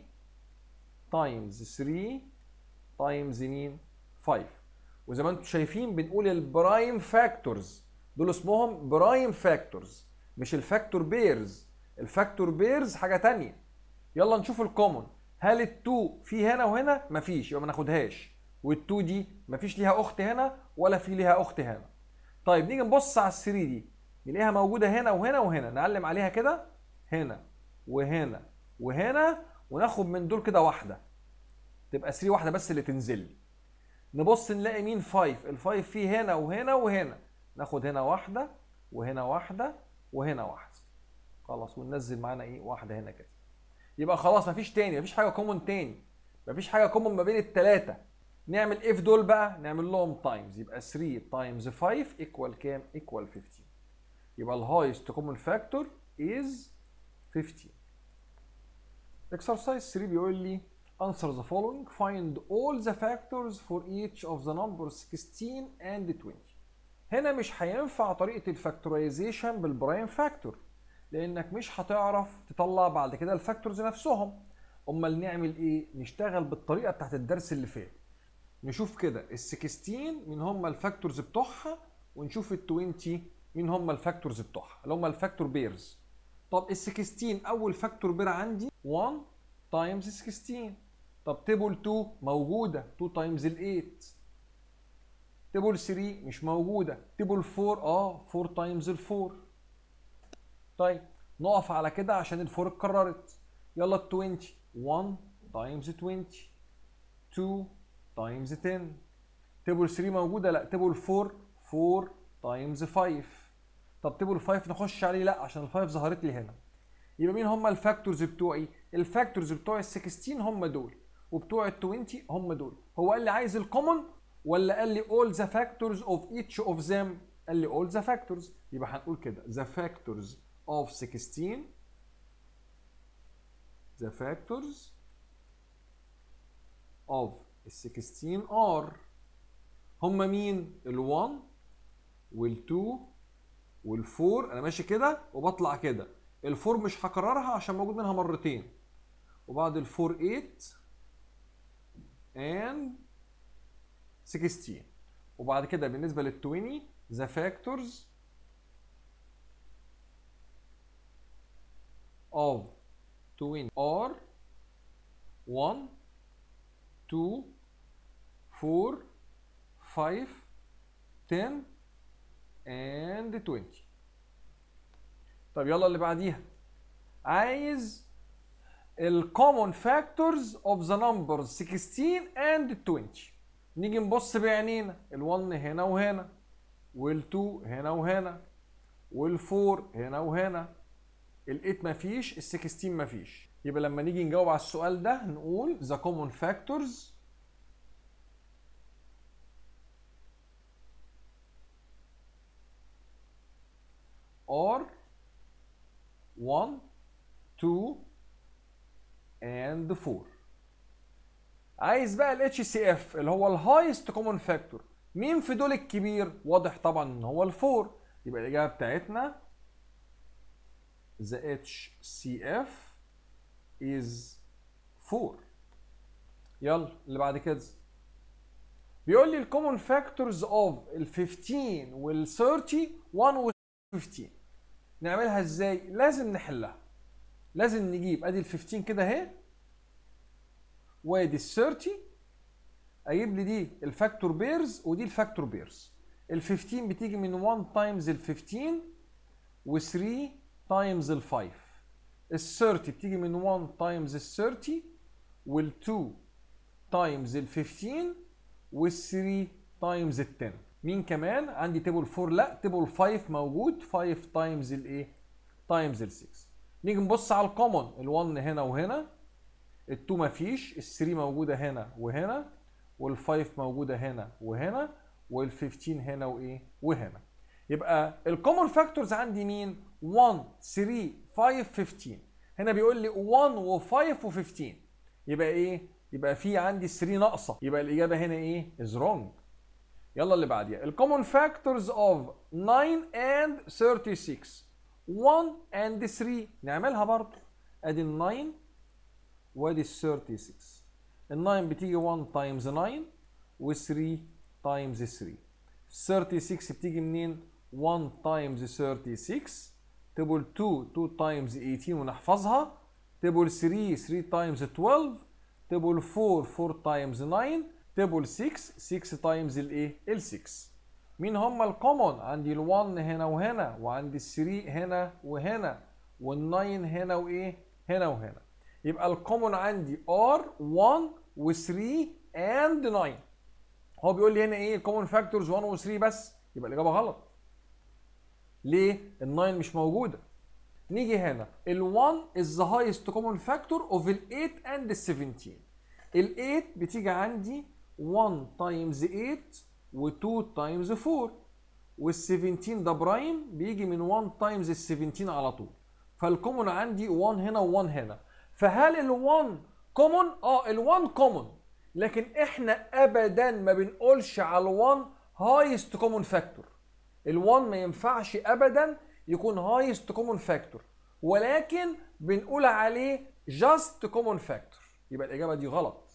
تايمز 3 تايمز مين 5 وزي ما انتم شايفين بنقول البرايم فاكتورز دول اسمهم برايم فاكتورز مش الفاكتور بيرز الفاكتور بيرز حاجه تانية يلا نشوف الكومون هل التو في هنا وهنا مفيش يبقى ما ناخدهاش والتو دي مفيش ليها اخت هنا ولا في ليها اخت هنا طيب نيجي نبص على الثري دي نلاقيها موجوده هنا وهنا وهنا نعلم عليها كده هنا وهنا وهنا وناخد من دول كده واحده تبقى 3 واحده بس اللي تنزل لي نبص نلاقي مين 5 ال5 فيه هنا وهنا وهنا ناخد هنا واحده وهنا واحده وهنا واحده خلاص وننزل معانا ايه واحده هنا كده يبقى خلاص مفيش تاني مفيش حاجه كومون تاني مفيش حاجه كومون ما بين الثلاثه نعمل ايه في دول بقى نعمل لهم تايمز يبقى 3 تايمز 5 ايكوال كام ايكوال 15 يبقى الهايست كومون فاكتور از 15 exercise 3 بيقول لي answer the following find all the factors for each of the numbers 16 and 20 هنا مش هينفع طريقه الفاكتورايزيشن بالبرايم فاكتور لانك مش هتعرف تطلع بعد كده الفاكتورز نفسهم امال نعمل ايه نشتغل بالطريقه بتاعت الدرس اللي فات نشوف كده ال 16 مين هم الفاكتورز بتوعها ونشوف ال 20 مين هم الفاكتورز بتوعها اللي هم الفاكتور بيرز طب ال 16 اول فاكتور بير عندي 1 تايمز 16 طب تيبل 2 موجوده 2 تايمز ال 8 تيبل 3 مش موجوده تيبل 4 اه 4 تايمز ال 4 طيب نقف على كده عشان الفور اتكررت يلا ال 20 1 تايمز 20 2 تايمز 10 تيبل 3 موجوده لا تيبل 4 4 تايمز 5 طب تيبل 5 نخش عليه لا عشان ال 5 ظهرت لي هنا يبقى مين هم الفاكتورز بتوعي الفاكتورز بتوع ال 16 هم دول وبتوع ال 20 هم دول هو قال لي عايز الكومن ولا قال لي all the factors of each of them قال لي all the factors يبقى هنقول كده the factors of 16 the factors of 16 are هم مين ال1 وال2 وال4 انا ماشي كده وبطلع كده ال4 مش هكررها عشان موجود منها مرتين وبعد ال4 8 and 16 وبعد كده بالنسبه لل20 the factors of 20 are 1 2 4 5 10 and 20 طب يلا اللي بعديها عايز الكومون فاكتورز اوف ذا نمبرز 16 and 20 نيجي نبص بعينينا ال1 هنا وهنا وال2 هنا وهنا وال4 هنا وهنا ال8 مفيش ال16 مفيش يبقى لما نيجي نجاوب على السؤال ده نقول the common factors are 1 2 and 4 عايز بقى ال HCF اللي هو الهايست كومون فاكتور مين في دول الكبير واضح طبعا ان هو الفور يبقى الاجابه بتاعتنا the HCF is 4 يلا اللي بعد كده بيقول لي الكومون فاكتورز اوف ال 15 وال 30 1 و 15 نعملها ازاي لازم نحلها لازم نجيب ادي ال 15 كده اهي وادي ال 30 اجيب لي دي الفاكتور بيرز ودي الفاكتور بيرز ال 15 بتيجي من 1 تايمز ال 15 و 3 تايمز ال 5 ال 30 بتيجي من 1 تايمز ال 30 وال 2 تايمز ال 15 وال 3 تايمز ال 10 مين كمان عندي تيبل 4 لا تيبل 5 موجود 5 تايمز الايه تايمز ال 6 نيجي نبص على الكومون ال1 هنا وهنا ال2 مفيش ال3 موجوده هنا وهنا وال5 موجوده هنا وهنا وال15 هنا وايه وهنا يبقى الكومون فاكتورز عندي مين 1 3 5 15 هنا بيقول لي 1 و5 و15 يبقى ايه يبقى في عندي 3 ناقصه يبقى الاجابه هنا ايه از wrong يلا اللي بعديها الكومن فاكتورز اوف 9 and 36 1 and 3 نعملها برضه ادي ال 9 وادي ال 36 ال 9 بتيجي 1 تايمز 9 و 3 تايمز 3 36 بتيجي منين 1 تايمز 36 تبقى 2 2 تايمز 18 ونحفظها تبقى 3 3 تايمز 12 تبقى 4 4 تايمز 9 تبقى 6 6 تايمز الايه ال 6 مين هم الكومون عندي ال1 هنا وهنا وعندي ال3 هنا وهنا وال9 هنا وايه هنا وهنا يبقى الكومون عندي ار 1 و3 اند 9 هو بيقول لي هنا ايه الكومون فاكتورز 1 و3 بس يبقى الاجابه غلط ليه ال9 مش موجوده نيجي هنا ال1 is the highest common factor of ال 8 and ال 17 ال 8 بتيجي عندي 1 times 8 و 2 times 4 وال 17 ده برايم بيجي من 1 times ال 17 على طول فالكومون عندي 1 هنا و1 هنا فهل ال1 كومون؟ اه ال1 كومون لكن احنا ابدا ما بنقولش على ال1 هايست كومون فاكتور ال1 ما ينفعش ابدا يكون هايست كومون فاكتور ولكن بنقول عليه جاست كومون فاكتور يبقى الاجابه دي غلط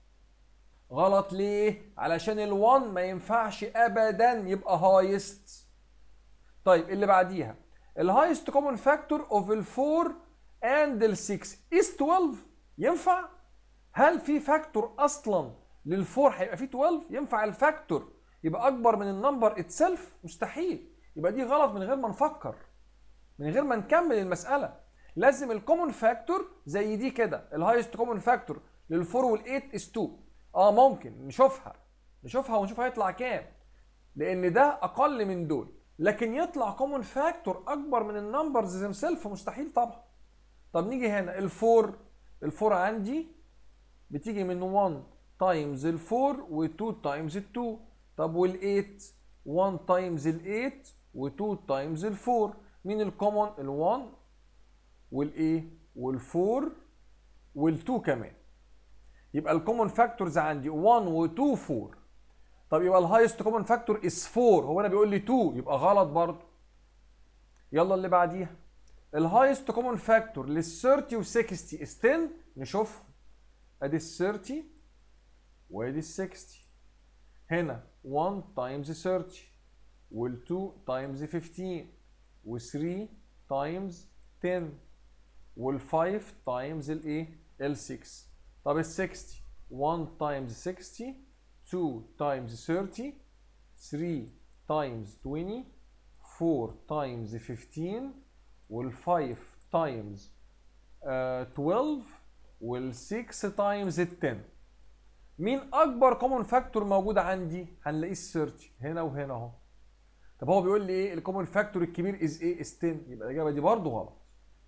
غلط ليه علشان ال1 ما ينفعش ابدا يبقى هايست طيب اللي بعديها الهايست كومون فاكتور اوف ال4 اند ال6 is 12 ينفع هل في فاكتور اصلا لل4 هيبقى فيه 12 ينفع الفاكتور يبقى اكبر من النمبر اتسلف مستحيل يبقى دي غلط من غير ما نفكر من غير ما نكمل المساله لازم الكومون فاكتور زي دي كده الهايست كومون فاكتور لل4 وال8 is 2 اه ممكن نشوفها نشوفها ونشوف هيطلع كام لان ده اقل من دول لكن يطلع كومون فاكتور اكبر من النمبرز ذيم سيلف مستحيل طبعا طب نيجي هنا الفور الفور عندي بتيجي من 1 تايمز ال 4 و 2 تايمز ال 2 طب وال 8 1 تايمز ال 8 و 2 تايمز ال 4 مين الكومون ال 1 والايه وال 4 وال 2 كمان يبقى الكومون فاكتورز عندي 1 و 2 4 طب يبقى الهايست كومون فاكتور از 4 هو انا بيقول لي 2 يبقى غلط برضه يلا اللي بعديها الهايست كومون فاكتور لل 30 و 60 از 10 نشوف ادي ال 30 وادي ال 60 هنا 1 تايمز 30 وال 2 تايمز 15 و 3 تايمز 10 وال 5 تايمز الايه ال 6 طب ال 60 1 تايمز 60 2 تايمز 30 3 تايمز 20 4 تايمز 15 وال 5 تايمز 12 وال 6 تايمز 10 مين اكبر كومون فاكتور موجود عندي هنلاقيه ال 30 هنا وهنا اهو طب هو بيقول لي ايه الكومون فاكتور الكبير از ايه از 10 يبقى الاجابه دي برضه غلط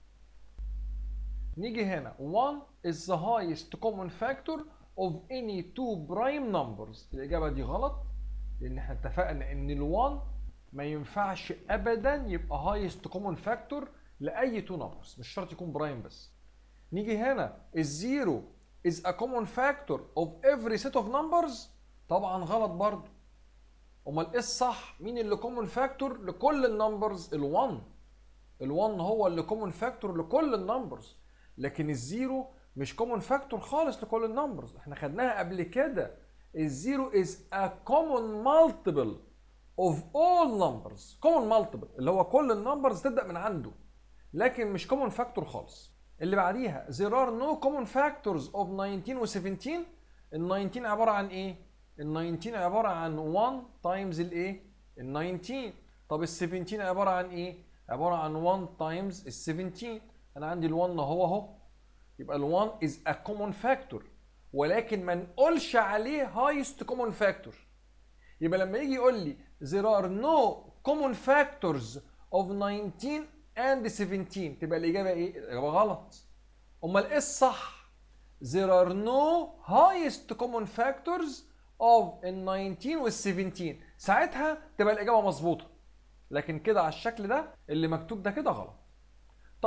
نيجي هنا 1 is the highest common factor of any two prime numbers الإجابة دي غلط لأن احنا اتفقنا إن ال 1 ما ينفعش أبدا يبقى highest common factor لأي two numbers مش شرط يكون برايم بس نيجي هنا الزيرو is a common factor of every set of numbers طبعا غلط برضه امال ايه الصح مين اللي كومون فاكتور لكل النمبرز ال1 ال1 هو اللي كومون فاكتور لكل النمبرز لكن الزيرو مش كومون فاكتور خالص لكل النمبرز احنا خدناها قبل كده الزيرو is a common multiple of all numbers common multiple اللي هو كل النمبرز تبدا من عنده لكن مش كومون فاكتور خالص اللي بعديها there are no common factors of 19 و 17 ال 19 عباره عن ايه ال 19 عباره عن 1 تايمز الايه ال 19 طب ال 17 عباره عن ايه عباره عن 1 تايمز ال 17 انا عندي ال1 اهو اهو يبقى ال1 is a common factor ولكن ما نقولش عليه highest common factor يبقى لما يجي يقول لي there are no common factors of 19 and 17 تبقى الاجابه ايه الاجابه غلط امال ايه الصح there are no highest common factors of ال 19 وال 17 ساعتها تبقى الاجابه مظبوطه لكن كده على الشكل ده اللي مكتوب ده كده غلط طيب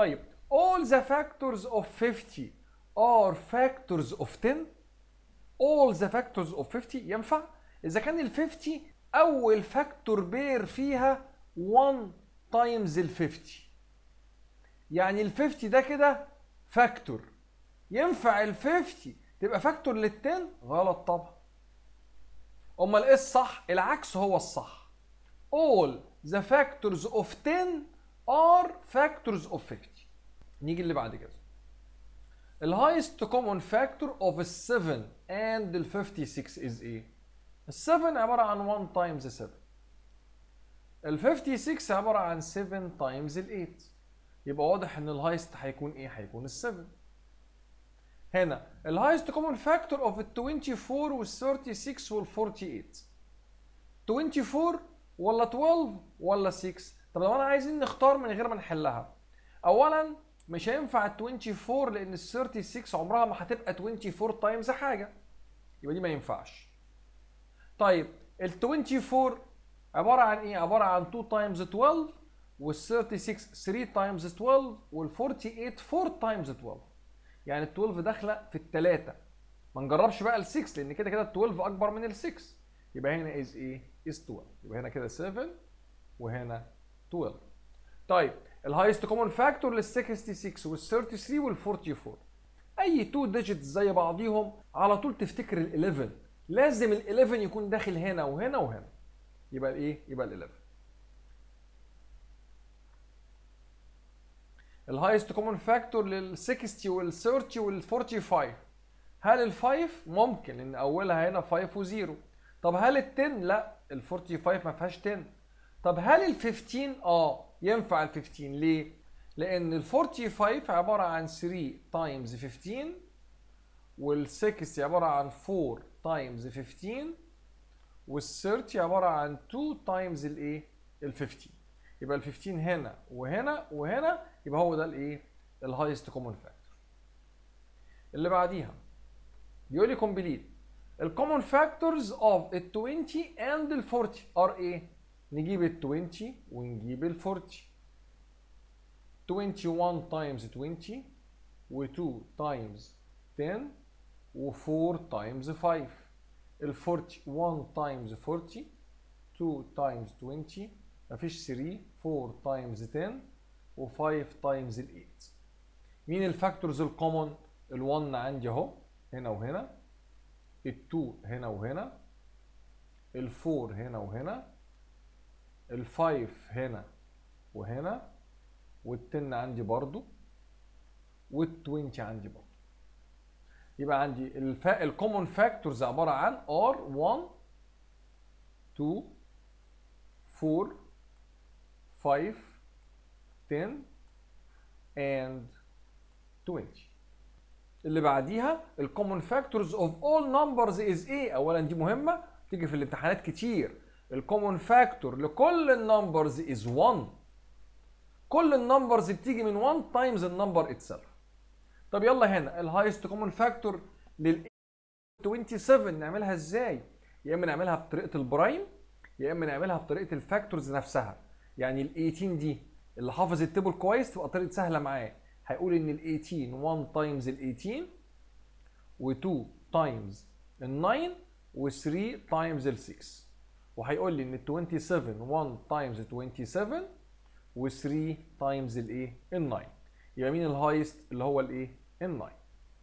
all the factors of 50 are factors of 10 all the factors of 50 ينفع اذا كان ال 50 اول فاكتور بير فيها 1 تايمز ال 50 يعني ال 50 ده كده فاكتور ينفع ال 50 تبقى فاكتور لل 10 غلط طبعا امال ايه الصح العكس هو الصح all the factors of 10 are factors of 50 نيجي اللي بعد كده ال highest common factor of ال 7 and ال 56 is ايه؟ ال 7 عبارة عن 1 times 7 ال 56 عبارة عن 7 times ال 8 يبقى واضح ان ال highest هيكون ايه؟ هيكون ال 7 هنا ال highest common factor of ال 24 وال 36 وال 48 24 ولا 12 ولا 6 طب لو انا عايزين نختار من غير ما نحلها اولا مش هينفع ال 24 لان ال 36 عمرها ما هتبقى 24 تايمز حاجه يبقى دي ما ينفعش طيب ال 24 عباره عن ايه عباره عن 2 تايمز 12 وال 36 3 تايمز 12 وال 48 4 تايمز 12 يعني ال 12 داخله في الثلاثه ما نجربش بقى ال 6 لان كده كده ال 12 اكبر من ال 6 يبقى هنا از ايه از 12 يبقى هنا كده 7 وهنا 12 طيب الهايست كومن فاكتور لل 66 وال 33 وال 44 اي 2 ديجيتس زي بعضيهم على طول تفتكر ال 11 لازم ال 11 يكون داخل هنا وهنا وهنا يبقى الايه يبقى ال 11 الهايست كومن فاكتور لل 60 وال 30 وال 45 هل ال 5 ممكن لان اولها هنا 5 و0 طب هل ال 10 لا ال 45 ما فيهاش 10 طب هل ال 15 اه ينفع ال 15 ليه لان ال 45 عباره عن 3 تايمز 15 وال 60 عباره عن 4 تايمز 15 وال 30 عباره عن 2 تايمز الايه ال 15 يبقى ال 15 هنا وهنا وهنا يبقى هو ده الايه الهايست كومن فاكتور اللي بعديها بيقول لي كومبليت الكومن فاكتورز اوف ال 20 اند ال 40 ار ايه نجيب ال 20 ونجيب ال 40 21 times 20 و 2 times 10 و 4 times 5 ال 41 times 40 2 times 20 مفيش 3 4 times 10 و 5 times ال 8 مين الفاكتورز الكومن ال 1 عندي اهو هنا وهنا ال 2 هنا وهنا ال 4 هنا وهنا ال 5 هنا وهنا وال 10 عندي برضو وال 20 عندي برضو يبقى عندي الفا... الكومن فاكتورز عباره عن ار 1 2 4 5 10 and 20 اللي بعديها الكومن فاكتورز اوف اول نمبرز از ايه اولا دي مهمه تيجي في الامتحانات كتير الكومن فاكتور لكل النمبرز از 1 كل النمبرز بتيجي من 1 تايمز النمبر اتسلف طب يلا هنا الهايست كومن فاكتور لل 27 نعملها ازاي يا اما نعملها بطريقه البرايم يا اما نعملها بطريقه الفاكتورز نفسها يعني ال 18 دي اللي حافظ التيبل كويس تبقى طريقه سهله معاه هيقول ان ال 18 1 تايمز ال 18 و2 تايمز ال 9 و3 تايمز ال 6 وهيقول لي ان ال 27 1 تايمز 27 و3 تايمز الايه ال 9 يبقى مين الهايست اللي هو الايه ال 9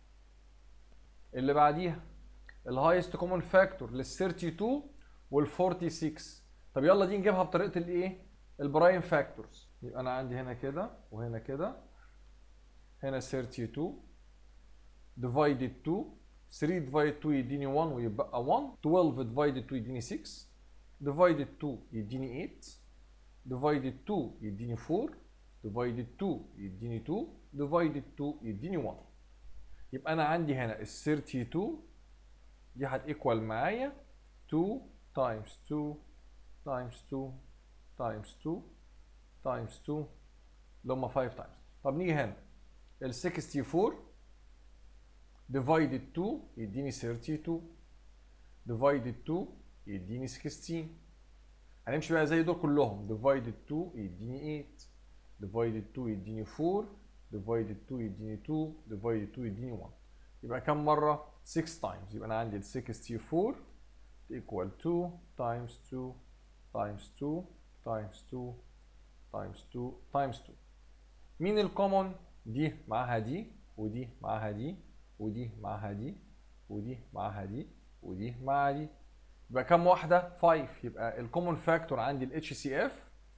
اللي بعديها الهايست كومن فاكتور لل 32 وال 46 طب يلا دي نجيبها بطريقه الايه البرايم فاكتورز يبقى انا عندي هنا كده وهنا كده هنا 32 divided 2 3 divided 2 يديني 1 ويبقى 1 12 divided 2 يديني 6 divided 2 يديني 8 divided 2 يديني 4 divided 2 يديني 2 divided 2 يديني 1 يبقى انا عندي هنا ال 32 دي هتيكوال معايا 2 times 2 times 2 times 2 times 2 اللي هم 5 times طب نيجي هنا ال 64 divided 2 يديني 32 divided 2 يديني 16 هنمشي بقى زي دول كلهم divided 2 يديني 8 divided 2 يديني 4 divided 2 يديني 2 divided 2 يديني 1 يبقى كم مرة 6 times يبقى أنا عندي ال 64 equal 2 times 2 times 2 times 2 times 2 times 2 مين الكومون دي معاها دي ودي معاها دي ودي معاها دي ودي معاها دي ودي معاها دي يبقى كم واحدة 5 يبقى الكومون فاكتور عندي ال HCF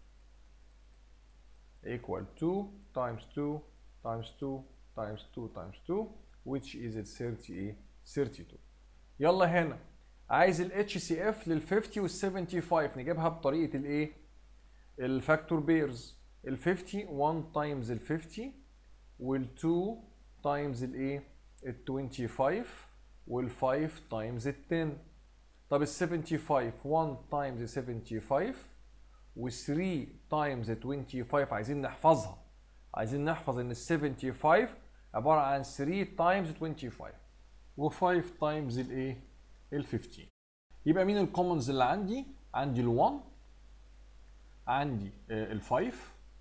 equal 2 times 2 times 2 times 2 times 2 which is ال 30 ايه 32 يلا هنا عايز ال HCF لل 50 وال 75 نجيبها بطريقة الايه الفاكتور بيرز ال 50 1 times ال 50 وال 2 times الايه ال 25 وال 5 times ال 10 طب ال 75 1 times ال 75 و 3 times ال 25 عايزين نحفظها عايزين نحفظ ان ال 75 عبارة عن 3 times 25 و 5 times الايه ال 15 يبقى مين الكومنز اللي عندي عندي ال 1 عندي ال 5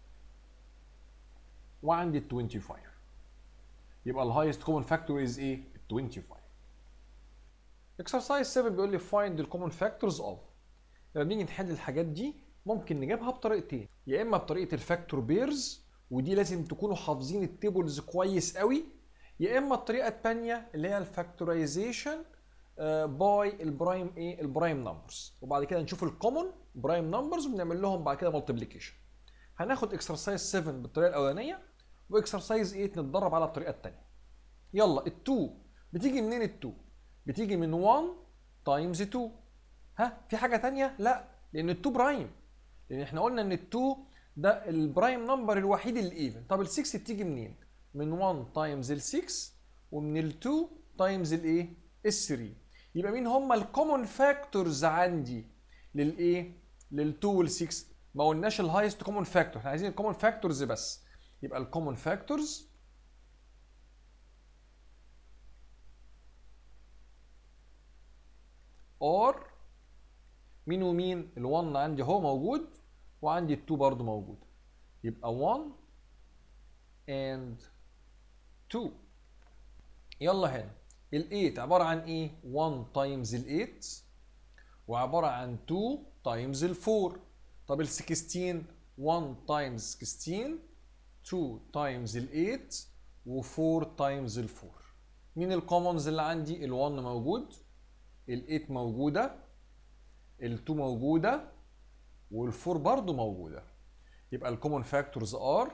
وعندي ال 25 يبقى الهايست كومن فاكتور از ايه 25 اكسرسايز 7 بيقول لي find the common factors of لما بنيجي نحل الحاجات دي ممكن نجيبها بطريقتين يا اما بطريقه الفاكتور بيرز ودي لازم تكونوا حافظين التيبلز كويس قوي يا اما الطريقه الثانيه اللي هي الفاكتورايزيشن باي البرايم ايه البرايم نمبرز وبعد كده نشوف الكومن برايم نمبرز وبنعمل لهم بعد كده مالتيبليكيشن هناخد اكسرسايز 7 بالطريقه الاولانيه واكسرسايز 8 نتدرب على الطريقه الثانيه يلا ال2 بتيجي منين ال2 بتيجي من 1 تايمز 2 ها في حاجه ثانيه لا لان ال2 برايم لان احنا قلنا ان ال2 ده البرايم نمبر الوحيد الايفن طب ال6 بتيجي منين من 1 تايمز ال6 ومن ال2 تايمز الايه ال3 يبقى مين هم الكومن فاكتورز عندي للايه لل2 وال6 ما قلناش الهايست كومن فاكتور احنا عايزين الكومن فاكتورز بس يبقى الكومن فاكتورز اور مين ومين ال1 عندي اهو موجود وعندي ال2 برضو موجود يبقى 1 and 2 يلا هنا ال8 عبارة عن ايه 1 تايمز ال8 وعبارة عن 2 تايمز ال4 طب ال16 1 تايمز 16 2 تايمز ال8 و4 تايمز ال4 مين الكومنز اللي عندي ال1 موجود ال8 موجودة ال2 موجودة وال4 برضو موجودة يبقى الكومن فاكتورز ار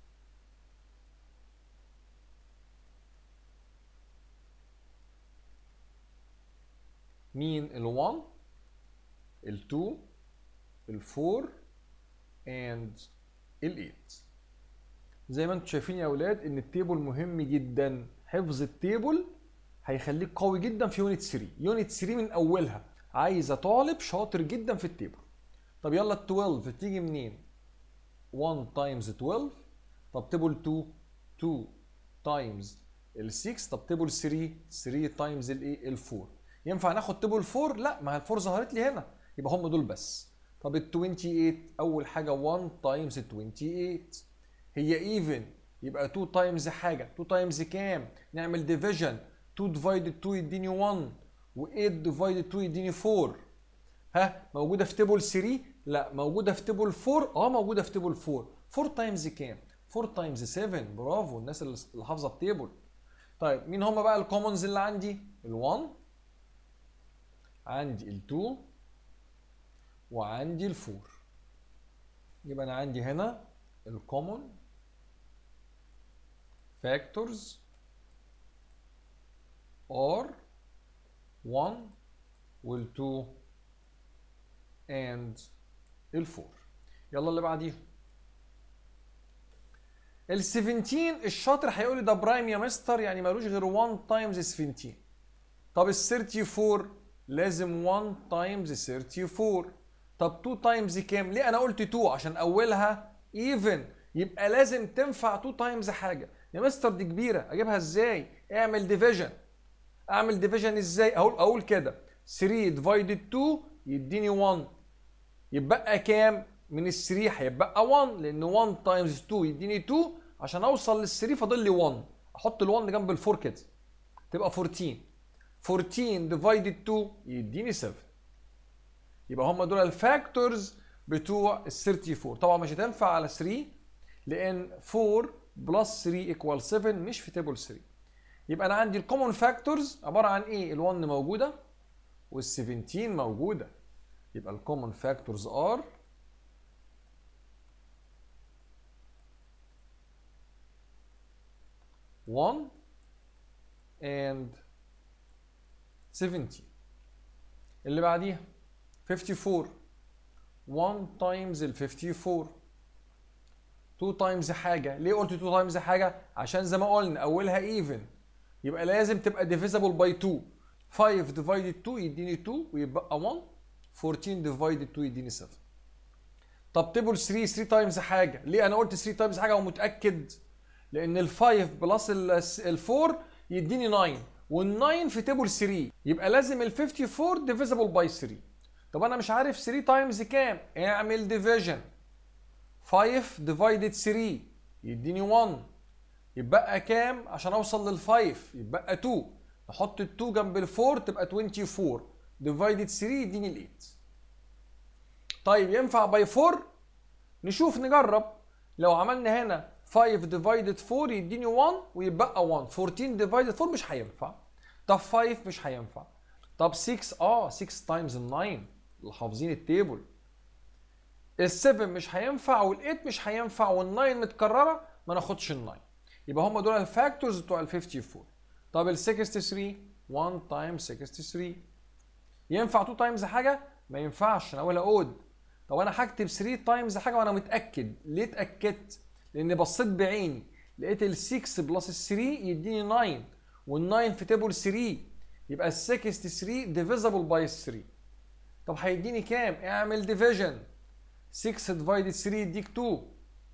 مين ال1 ال2 ال4 and ال8 زي ما انتم شايفين يا اولاد ان التيبل مهم جدا حفظ التيبل هيخليك قوي جدا في يونت 3 يونت 3 من اولها عايزه طالب شاطر جدا في التيبل طب يلا ال 12 تيجي منين 1 تايمز 12 طب تيبل 2 2 تايمز ال 6 طب تيبل 3 3 تايمز الايه ال 4 ينفع ناخد تيبل 4 لا ما هي ال 4 ظهرت لي هنا يبقى هم دول بس طب ال 28 اول حاجه 1 تايمز 28 هي ايفن يبقى 2 تايمز حاجه 2 تايمز كام نعمل ديفيجن 2 ديفايدد 2 يديني 1 و8 ديفايدد 2 يديني 4 ها موجوده في تيبل 3 لا موجوده في تيبل 4 اه موجوده في تيبل 4 4 تايمز كام 4 تايمز 7 برافو الناس اللي حافظه التيبل طيب مين هم بقى الكومنز اللي عندي ال1 عندي ال2 وعندي ال4 يبقى انا عندي هنا الكومن factors are 1 وال 2 and ال 4 يلا اللي بعديهم ال 17 الشاطر هيقول لي ده برايم يا مستر يعني ملوش غير 1 تايمز 17 طب ال 34 لازم 1 تايمز 34 طب 2 تايمز كام؟ ليه انا قلت 2 عشان اولها ايفن يبقى لازم تنفع 2 تايمز حاجه يا مستر دي كبيره اجيبها ازاي؟ اعمل ديفيجن اعمل ديفيجن ازاي؟ اقول اقول كده 3 ديفايدد 2 يديني 1 يبقى كام؟ من ال 3 هيبقى 1 لان 1 تايمز 2 يديني 2 عشان اوصل لل 3 فاضل لي 1 احط ال 1 جنب ال 4 كده تبقى 14 14 ديفايدد 2 يديني 7 يبقى هم دول الفاكتورز بتوع ال 34 طبعا مش هتنفع على 3 لان 4 بلس 3 ايكوال 7 مش في تيبل 3 يبقى انا عندي الكومن فاكتورز عباره عن ايه ال1 موجوده وال 17 موجوده يبقى الكومن فاكتورز ار one and 17 اللي بعديها 54 1 times ال 54 2 times حاجة ليه قلت 2 times حاجة عشان زي ما قلنا أولها even يبقى لازم تبقى divisible by 2 5 divided 2 يديني 2 ويبقى 1 14 divided 2 يديني 7 طب تيبل 3 3 times حاجة ليه أنا قلت 3 times حاجة ومتأكد لان ال 5 بلس ال 4 يديني 9 وال 9 في تيبل 3 يبقى لازم ال 54 ديفيزبل باي 3 طب انا مش عارف 3 تايمز كام اعمل ديفيجن 5 ديفايدد 3 يديني 1 يبقى كام عشان اوصل لل 5 يبقى 2 نحط ال 2 جنب ال 4 تبقى 24 ديفايدد 3 يديني ال 8 طيب ينفع باي 4 نشوف نجرب لو عملنا هنا 5 ديفايدد 4 يديني 1 ويبقى 1 14 ديفايدد 4 مش هينفع طب 5 مش هينفع طب 6 اه 6 تايمز ال 9 اللي حافظين التيبل ال 7 مش هينفع وال 8 مش هينفع وال 9 متكرره ما ناخدش ال 9 يبقى هم دول الفاكتورز بتوع ال 54 طب ال 63 1 تايمز 63 ينفع 2 تايمز حاجه ما ينفعش انا اولها اود طب انا هكتب 3 تايمز حاجه وانا متاكد ليه اتاكدت لان بصيت بعيني لقيت ال 6 بلس ال 3 يديني 9 وال 9 في تيبل 3 يبقى ال 63 ديفيزبل باي 3 طب هيديني كام؟ اعمل ديفيجن 6 ديفايد 3 يديك 2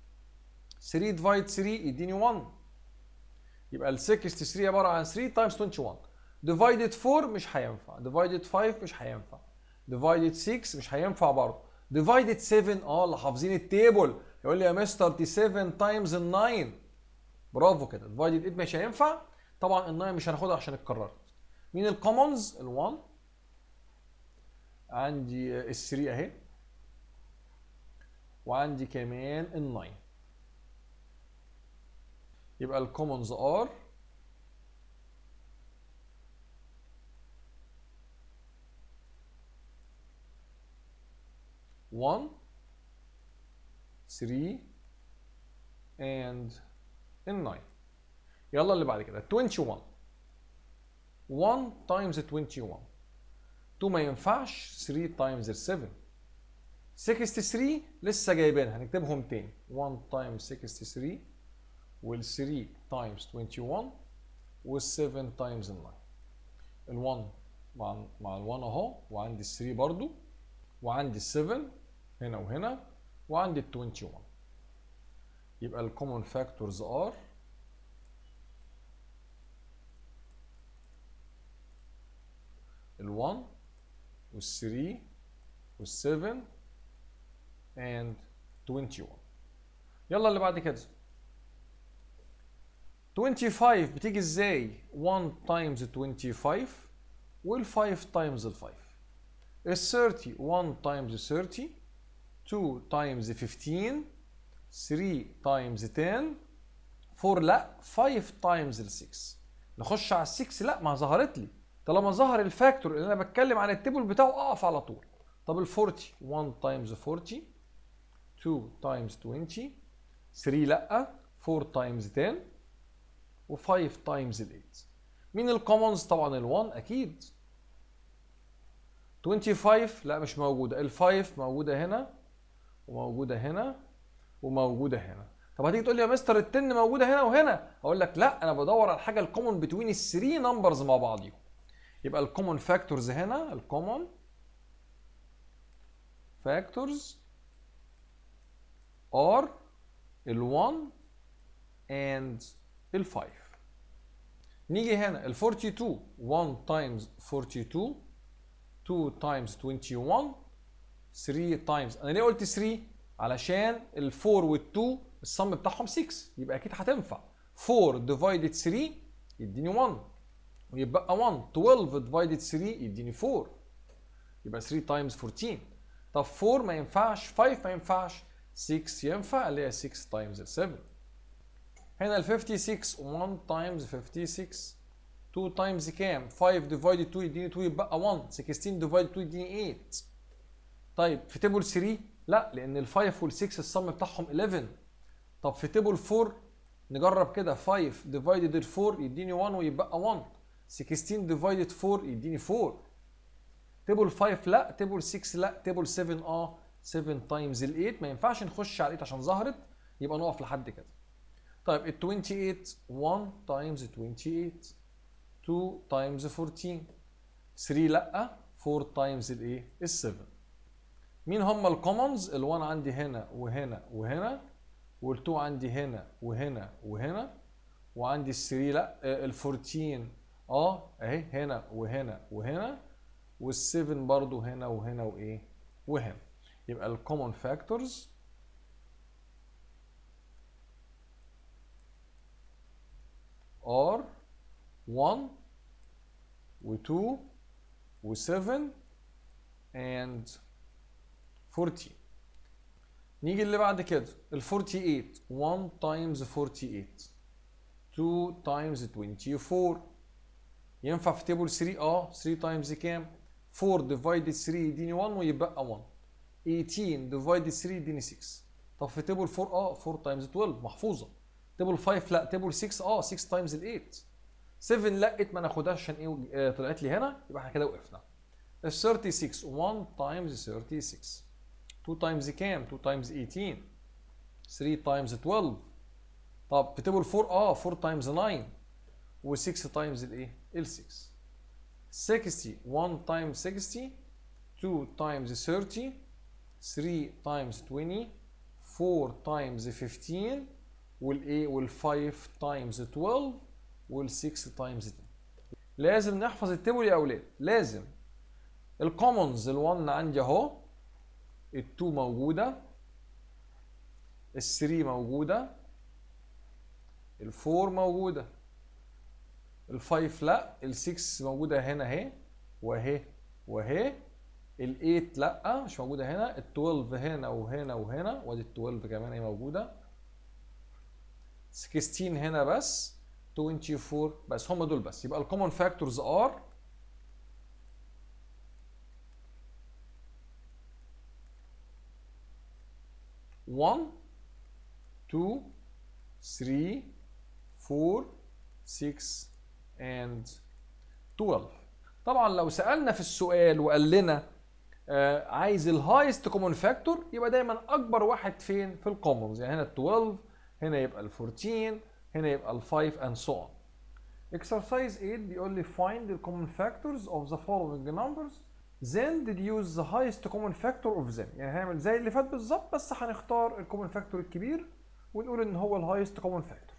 3 ديفايد 3 يديني 1 يبقى ال 63 عباره عن 3 تايمز 21 ديفايدد 4 مش هينفع ديفايدد 5 مش هينفع ديفايدد 6 مش هينفع برضه ديفايدد 7 اه اللي حافظين التيبل يقول لي يا مستر دي 7 تايمز ال 9 برافو كده ديفايدد 8 مش هينفع طبعا ال 9 مش هناخدها عشان اتكررت مين الكومنز ال 1 عندي ال 3 اهي وعندي كمان ال 9 يبقى الكومنز ار one, three, and nine. يلا اللي بعد كده 21 1 times 21 2 ما ينفعش 3 times 7 63 لسه جايبينها هنكتبهم تاني 1 times 63 وال 3 times 21 وال 7 times 9 ال 1 مع مع ال 1 اهو وعندي ال 3 برضو وعندي ال 7 هنا وهنا وعندي ال 21 يبقى ال common factors are ال 1 وال 3 وال 7 and 21 يلا اللي بعد كده 25 بتيجي ازاي 1 times 25 وال 5 times ال 5 ال 30 1 times 30 2 times 15 3 times 10 4 لا 5 times ال 6 نخش على ال 6 لا ما ظهرت لي طالما ظهر الفاكتور اللي انا بتكلم عن التيبل بتاعه اقف على طول طب ال 40 1 times 40 2 times 20 3 لا 4 times 10 و5 times ال 8 مين الكومنز طبعا ال 1 اكيد 25 لا مش موجوده ال 5 موجوده هنا وموجوده هنا وموجوده هنا طب هتيجي تقول لي يا مستر ال 10 موجوده هنا وهنا اقول لك لا انا بدور على الحاجه الكومن بتوين ال 3 نمبرز مع بعضيهم يبقى الكومن فاكتورز هنا الكومن فاكتورز are ال 1 and ال 5 نيجي هنا ال 42 1 times 42 2 times 21 3 times انا ليه قلت 3 علشان ال 4 وال 2 الصم بتاعهم 6 يبقى اكيد هتنفع 4 ديفايدد 3 يديني 1 ويبقى 1 12 ديفايدد 3 يديني 4 يبقى 3 تايمز 14 طب 4 ما ينفعش 5 ما ينفعش 6 ينفع اللي هي 6 تايمز 7 هنا ال 56 1 تايمز 56 2 تايمز كام 5 ديفايدد 2 يديني 2 يبقى 1 16 ديفايدد 2 يديني 8 طيب في تيبل 3 لا لان ال 5 وال 6 الصم بتاعهم 11 طب في تيبل 4 نجرب كده 5 ديفايدد 4 يديني 1 ويبقى 1 16 ديفايدد 4 يديني 4 تيبل 5 لا تيبل 6 لا تيبل 7 اه 7 تايمز ال 8 ما ينفعش نخش على 8 عشان ظهرت يبقى نقف لحد كده طيب ال 28 1 تايمز 28 2 تايمز 14 3 لا 4 تايمز الايه ال 7 مين هم الكومنز ال1 عندي هنا وهنا وهنا وال2 عندي هنا وهنا وهنا وعندي ال3 لا ال14 اه اهي هنا وهنا وهنا وال7 برضو هنا وهنا وايه وهنا يبقى الكومن فاكتورز are 1 و2 و7 and 14 نيجي اللي بعد كده ال 48 1 times 48 2 times 24 ينفع في تيبل 3 اه 3 times كام 4 divided 3 يديني 1 ويبقى 1 18 divided 3 يديني 6 طب في تيبل 4 اه 4 times 12 محفوظه تيبل 5 لا تيبل 6 اه 6 times ال 8 7 لا ما ناخدهاش عشان ايه آه، طلعت لي هنا يبقى احنا كده وقفنا ال 36 1 times 36 2 تايمز كام 2 تايمز 18 3 تايمز 12 طب في تيبل 4 اه 4 تايمز 9 و6 تايمز الايه ال 6 60 1 تايمز 60 2 تايمز 30 3 تايمز 20 4 تايمز 15 والايه وال5 تايمز 12 وال6 تايمز 10 لازم نحفظ التيبل يا اولاد لازم الكومنز ال1 عندي اهو ال2 موجوده ال3 موجوده ال4 موجوده ال5 لا ال6 موجوده هنا اهي واهي واهي ال8 لا مش موجوده هنا ال12 هنا وهنا وهنا وادي ال12 كمان هي موجوده 16 هنا بس 24 بس هم دول بس يبقى الكومن فاكتورز ار one, two, three, four, six, and 12 طبعا لو سألنا في السؤال وقال لنا آه عايز الهايست كومن فاكتور يبقى دايما اكبر واحد فين في الكومنز يعني هنا ال 12 هنا يبقى ال 14 هنا يبقى ال 5 and so on exercise 8 بيقول لي find the common factors of the following numbers then deduce the highest common factor of them يعني هنعمل زي اللي فات بالظبط بس هنختار الكومن فاكتور الكبير ونقول ان هو الهايست كومن فاكتور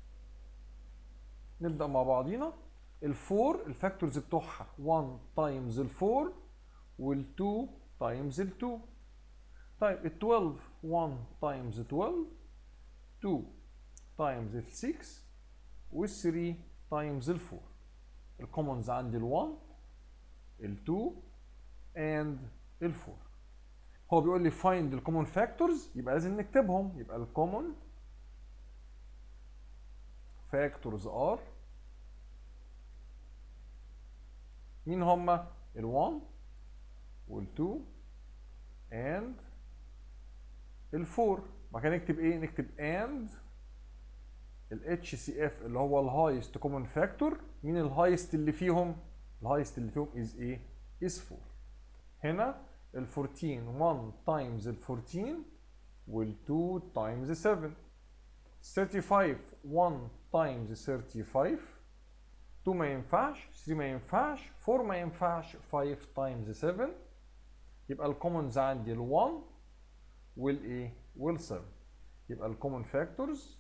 نبدا مع بعضينا الفور الفاكتورز بتوعها 1 تايمز الفور وال2 تايمز ال2 طيب ال 12 1 تايمز 12 2 تايمز ال 6 وال 3 تايمز ال 4 الكومنز عندي ال 1 ال 2 and ال 4 هو بيقول لي find the common factors يبقى لازم نكتبهم يبقى ال common factors are مين هما ال 1 وال 2 and ال 4 بعد كده نكتب ايه نكتب and ال HCF اللي هو الهايست كومن فاكتور مين الهايست اللي فيهم الهايست اللي فيهم is ايه is 4 هنا ال 14 1 تايمز ال 14 وال 2 تايمز 7 35 1 تايمز 35 2 ما ينفعش 3 ما ينفعش 4 ما ينفعش 5 تايمز 7 يبقى الكومنز عندي ال 1 والايه وال 7 يبقى الكومن فاكتورز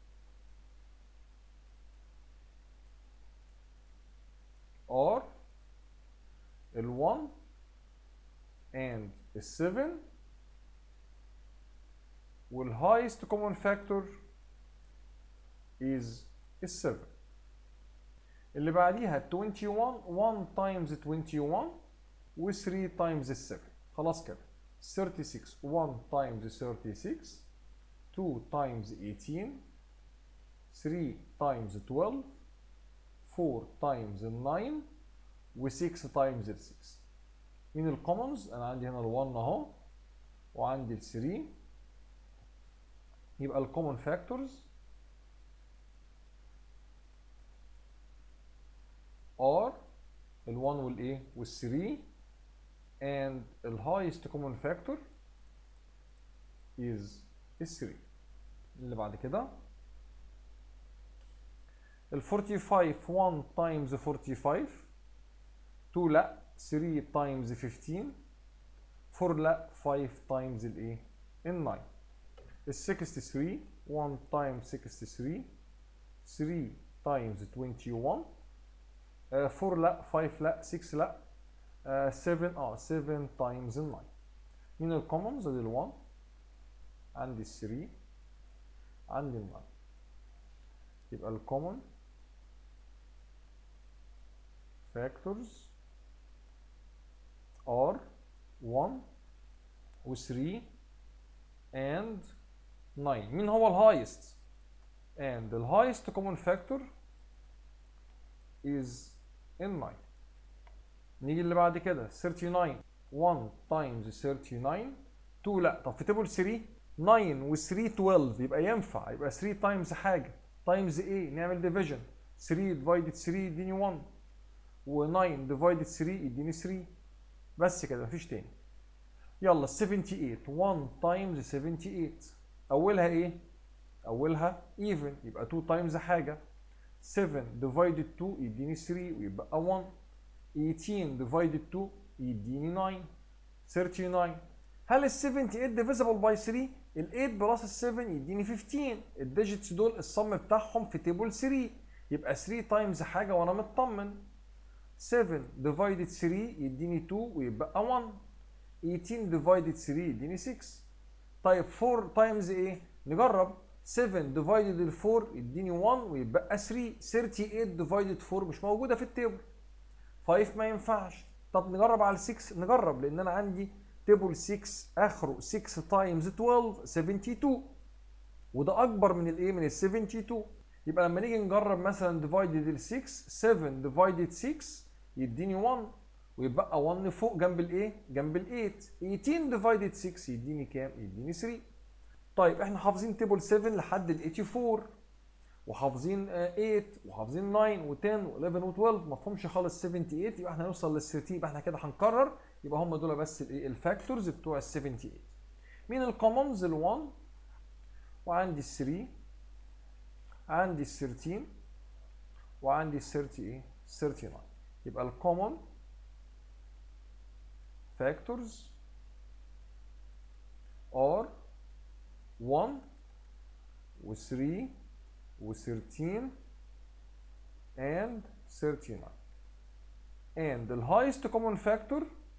are ال 1 and ال 7 والهايست كومن فاكتور is 7 اللي بعديها 21 1 times 21 و 3 times 7 خلاص كده 36 1 times 36 2 times 18 3 times 12 4 times 9 و 6 times 6 مين الكومنز انا عندي هنا ال1 اهو وعندي ال3 يبقى الكومن فاكتورز are ال1 والايه وال3 and the highest common factor is ال 3 اللي بعد كده ال 45 1 times 45 2 لا 3 times 15 4 لا 5 times الايه ال 9 ال 63 1 times 63 3 times 21 آه، 4 لا 5 لا 6 لا آه، 7 اه 7 times ال 9 مين الكومنز ادي ال 1 عندي ال 3 عندي ال 9 يبقى الكومن factors are 1 و 3 and 9 مين هو الهايست and the highest common factor is in 9 نيجي اللي بعد كده 39 1 times 39 2 لا طب في تيبل 3 9 و 3 12 يبقى ينفع يبقى 3 تايمز حاجه تايمز ايه نعمل ديفيجن 3 ديفايدد 3 يديني 1 و9 ديفايدد 3 يديني 3 بس كده مفيش تاني يلا 78 1 تايمز 78 اولها ايه اولها even يبقى 2 تايمز حاجه 7 ديفايدد 2 يديني 3 ويبقى 1 18 ديفايدد 2 يديني 9 39 هل ال 78 ديفيزبل باي 3 ال 8 بلس ال 7 يديني 15 الديجيتس دول الصم بتاعهم في تيبل 3 يبقى 3 تايمز حاجه وانا مطمن 7 ديفايدد 3 يديني 2 ويبقى 1 18 ديفايدد 3 يديني 6 طيب 4 تايمز ايه نجرب 7 ديفايدد ال 4 يديني 1 ويبقى 3 38 ديفايدد 4 مش موجوده في التيبل 5 ما ينفعش طب نجرب على 6 نجرب لان انا عندي تيبل 6 اخره 6 تايمز 12 72 وده اكبر من الايه من ال 72 يبقى لما نيجي نجرب مثلا ديفايدد ال 6 7 ديفايدد 6 يديني 1 ويبقى 1 فوق جنب الايه جنب ال 8 18 ديفايدد 6 يديني كام يديني 3 طيب احنا حافظين تيبل 7 لحد ال 84 وحافظين 8 وحافظين 9 و10 و11 و12 ما فهمش خالص 78 يبقى احنا هنوصل لل 13 يبقى احنا كده هنكرر يبقى هم دول بس الايه الفاكتورز بتوع ال 78 مين الكومنز ال 1 وعندي ال 3 عندي ال 13 وعندي ال 30 ايه 39 يبقى الكومن factors are 1 و 3 و 13 and 39 and the highest common factor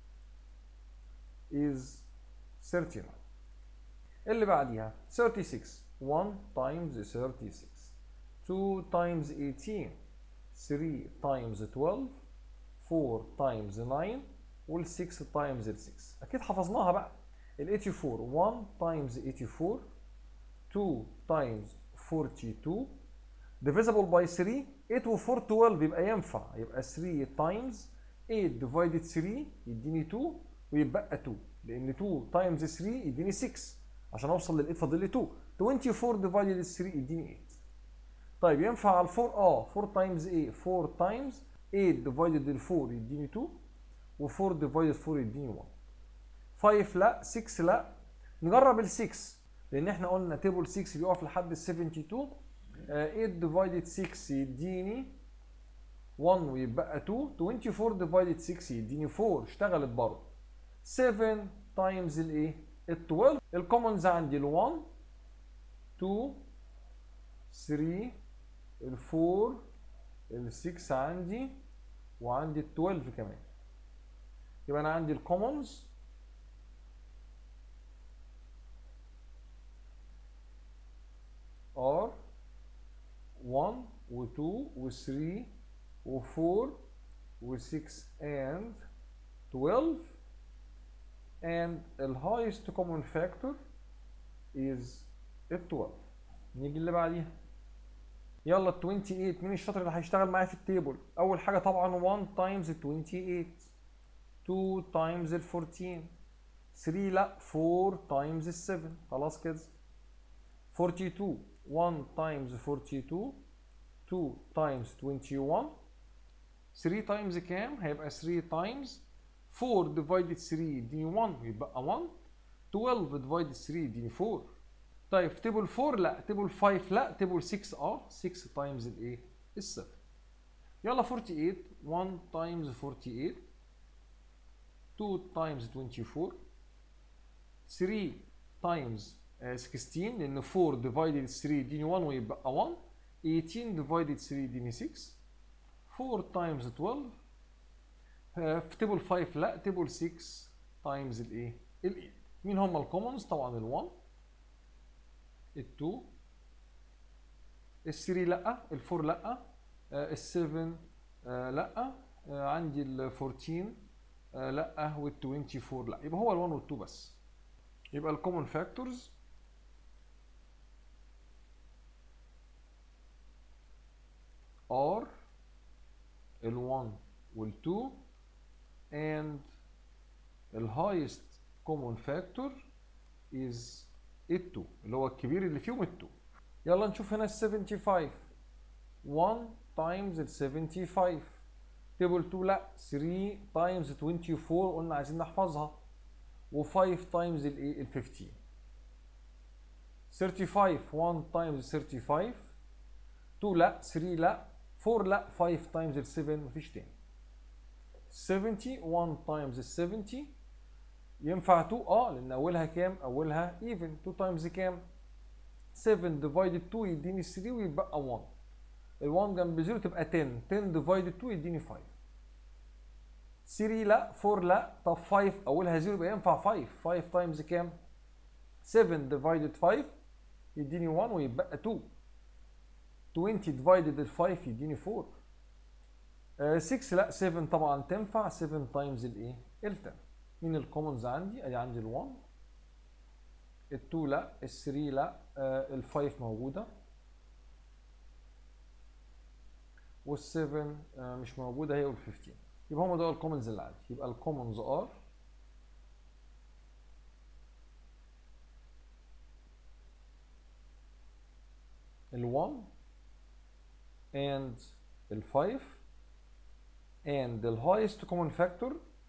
is 39 اللي بعديها 36 1 times 36 2 times 18 3 times 12 4 times 9 وال 6 times ال 6 اكيد حفظناها بقى ال 84 1 times 84 2 times 42 divisible by 3 8 و 4 12 يبقى ينفع يبقى 3 times 8 divided 3 يديني 2 ويبقى 2 لان 2 times 3 يديني 6 عشان اوصل لل 8 فاضل لي 2 24 divided 3 يديني 8 طيب ينفع على 4 اه 4 times ايه 4 times 8 divided ال 4 يديني 2 و4 divided 4 يديني 1 5 لا 6 لا نجرب ال 6 لان احنا قلنا تيبل 6 بيقف لحد ال 72 آه، 8 divided 6 يديني 1 ويبقى 2 24 divided 6 يديني 4 اشتغلت برضه 7 تايمز الايه ال 12 الكومنز عندي ال 1 2 3 ال 4 ال 6 عندي وعندي ال 12 كمان يبقى انا عندي الكومنز 1 و2 و3 و4 و6 and 12 and the highest common factor is ال 12 نيجي اللي بعديها يلا ال 28 مين الشاطر اللي هيشتغل معايا في التيبل اول حاجه طبعا 1 times ال 28 2 times ال 14 3 لا 4 times ال 7 خلاص كده 42 1 times 42 2 times 21 3 times كام؟ هيبقى 3 times 4 divided 3 يديني 1 يبقى 1 12 divided 3 يديني 4 طيب في تيبل 4 لا تيبل 5 لا تيبل 6 اه 6 times الايه؟ ال 7 يلا 48 1 times 48 2 times 24 3 times uh, 16 لان 4 divided 3 يديني 1 ويبقى 1 18 divided 3 يديني 6 4 times 12 آه، في تيبل 5 لا تيبل 6 times الايه؟ ال 8 مين هم الكومنز؟ طبعا ال 1 ال 2 ال 3 لا ال 4 لا ال 7 لا آه، عندي ال 14 آه، لا وال 24 لا يبقى هو ال 1 وال 2 بس يبقى الكومن فاكتورز are ال 1 وال 2 and ال highest common factor is ال 2 اللي هو الكبير اللي فيهم ال 2 يلا نشوف هنا ال 75 1 times ال 75 تيبل 2 لا 3 times 24 قلنا عايزين نحفظها و5 times الايه ال 15 35 1 times 35 2 لا 3 لا 4 لا 5 times ال 7 مفيش تاني 70 1 times ال 70 ينفع 2 اه لان اولها كام اولها even 2 times كام 7 divided 2 يديني 3 ويبقى 1 ال 1 جنب 0 تبقى 10 10 divided 2 يديني 5 3 لا 4 لا طب 5 اولها 0 يبقى ينفع 5 5 تايمز كام 7 ديفايدد 5 يديني 1 ويبقى 2 20 ديفايدد ال 5 يديني 4 آه 6 لا 7 طبعا تنفع 7 تايمز الايه ال 10 مين الكومنز عندي ادي عندي ال 1 ال 2 لا ال 3 لا آه ال 5 موجوده وال 7 آه مش موجوده هي وال 15 يبقى هم دول الكومنز اللي عندي يبقى الكومنز ار ال 1 and ال 5 and the highest common factor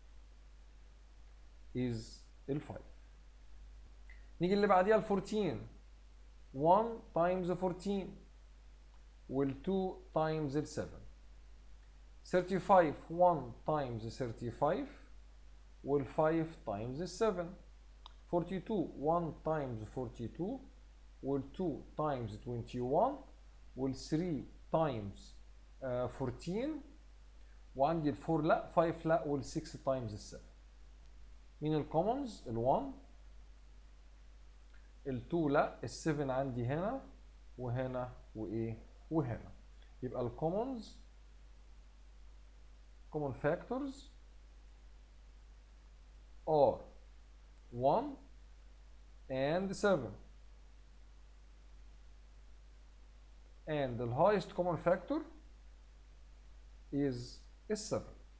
is ال 5 نيجي اللي بعديها ال 14 1 times 14 وال 2 times ال 7 35 1 times 35 وال 5 times 7 42 1 times 42 وال 2 times 21 وال 3 times uh, 14 وعندي ال 4 لا 5 لا وال 6 times 7 مين الكومنز ال 1 ال 2 لا ال 7 عندي هنا وهنا وايه وهنا يبقى الكومنز common factors are 1 and 7 and the highest common factor is 7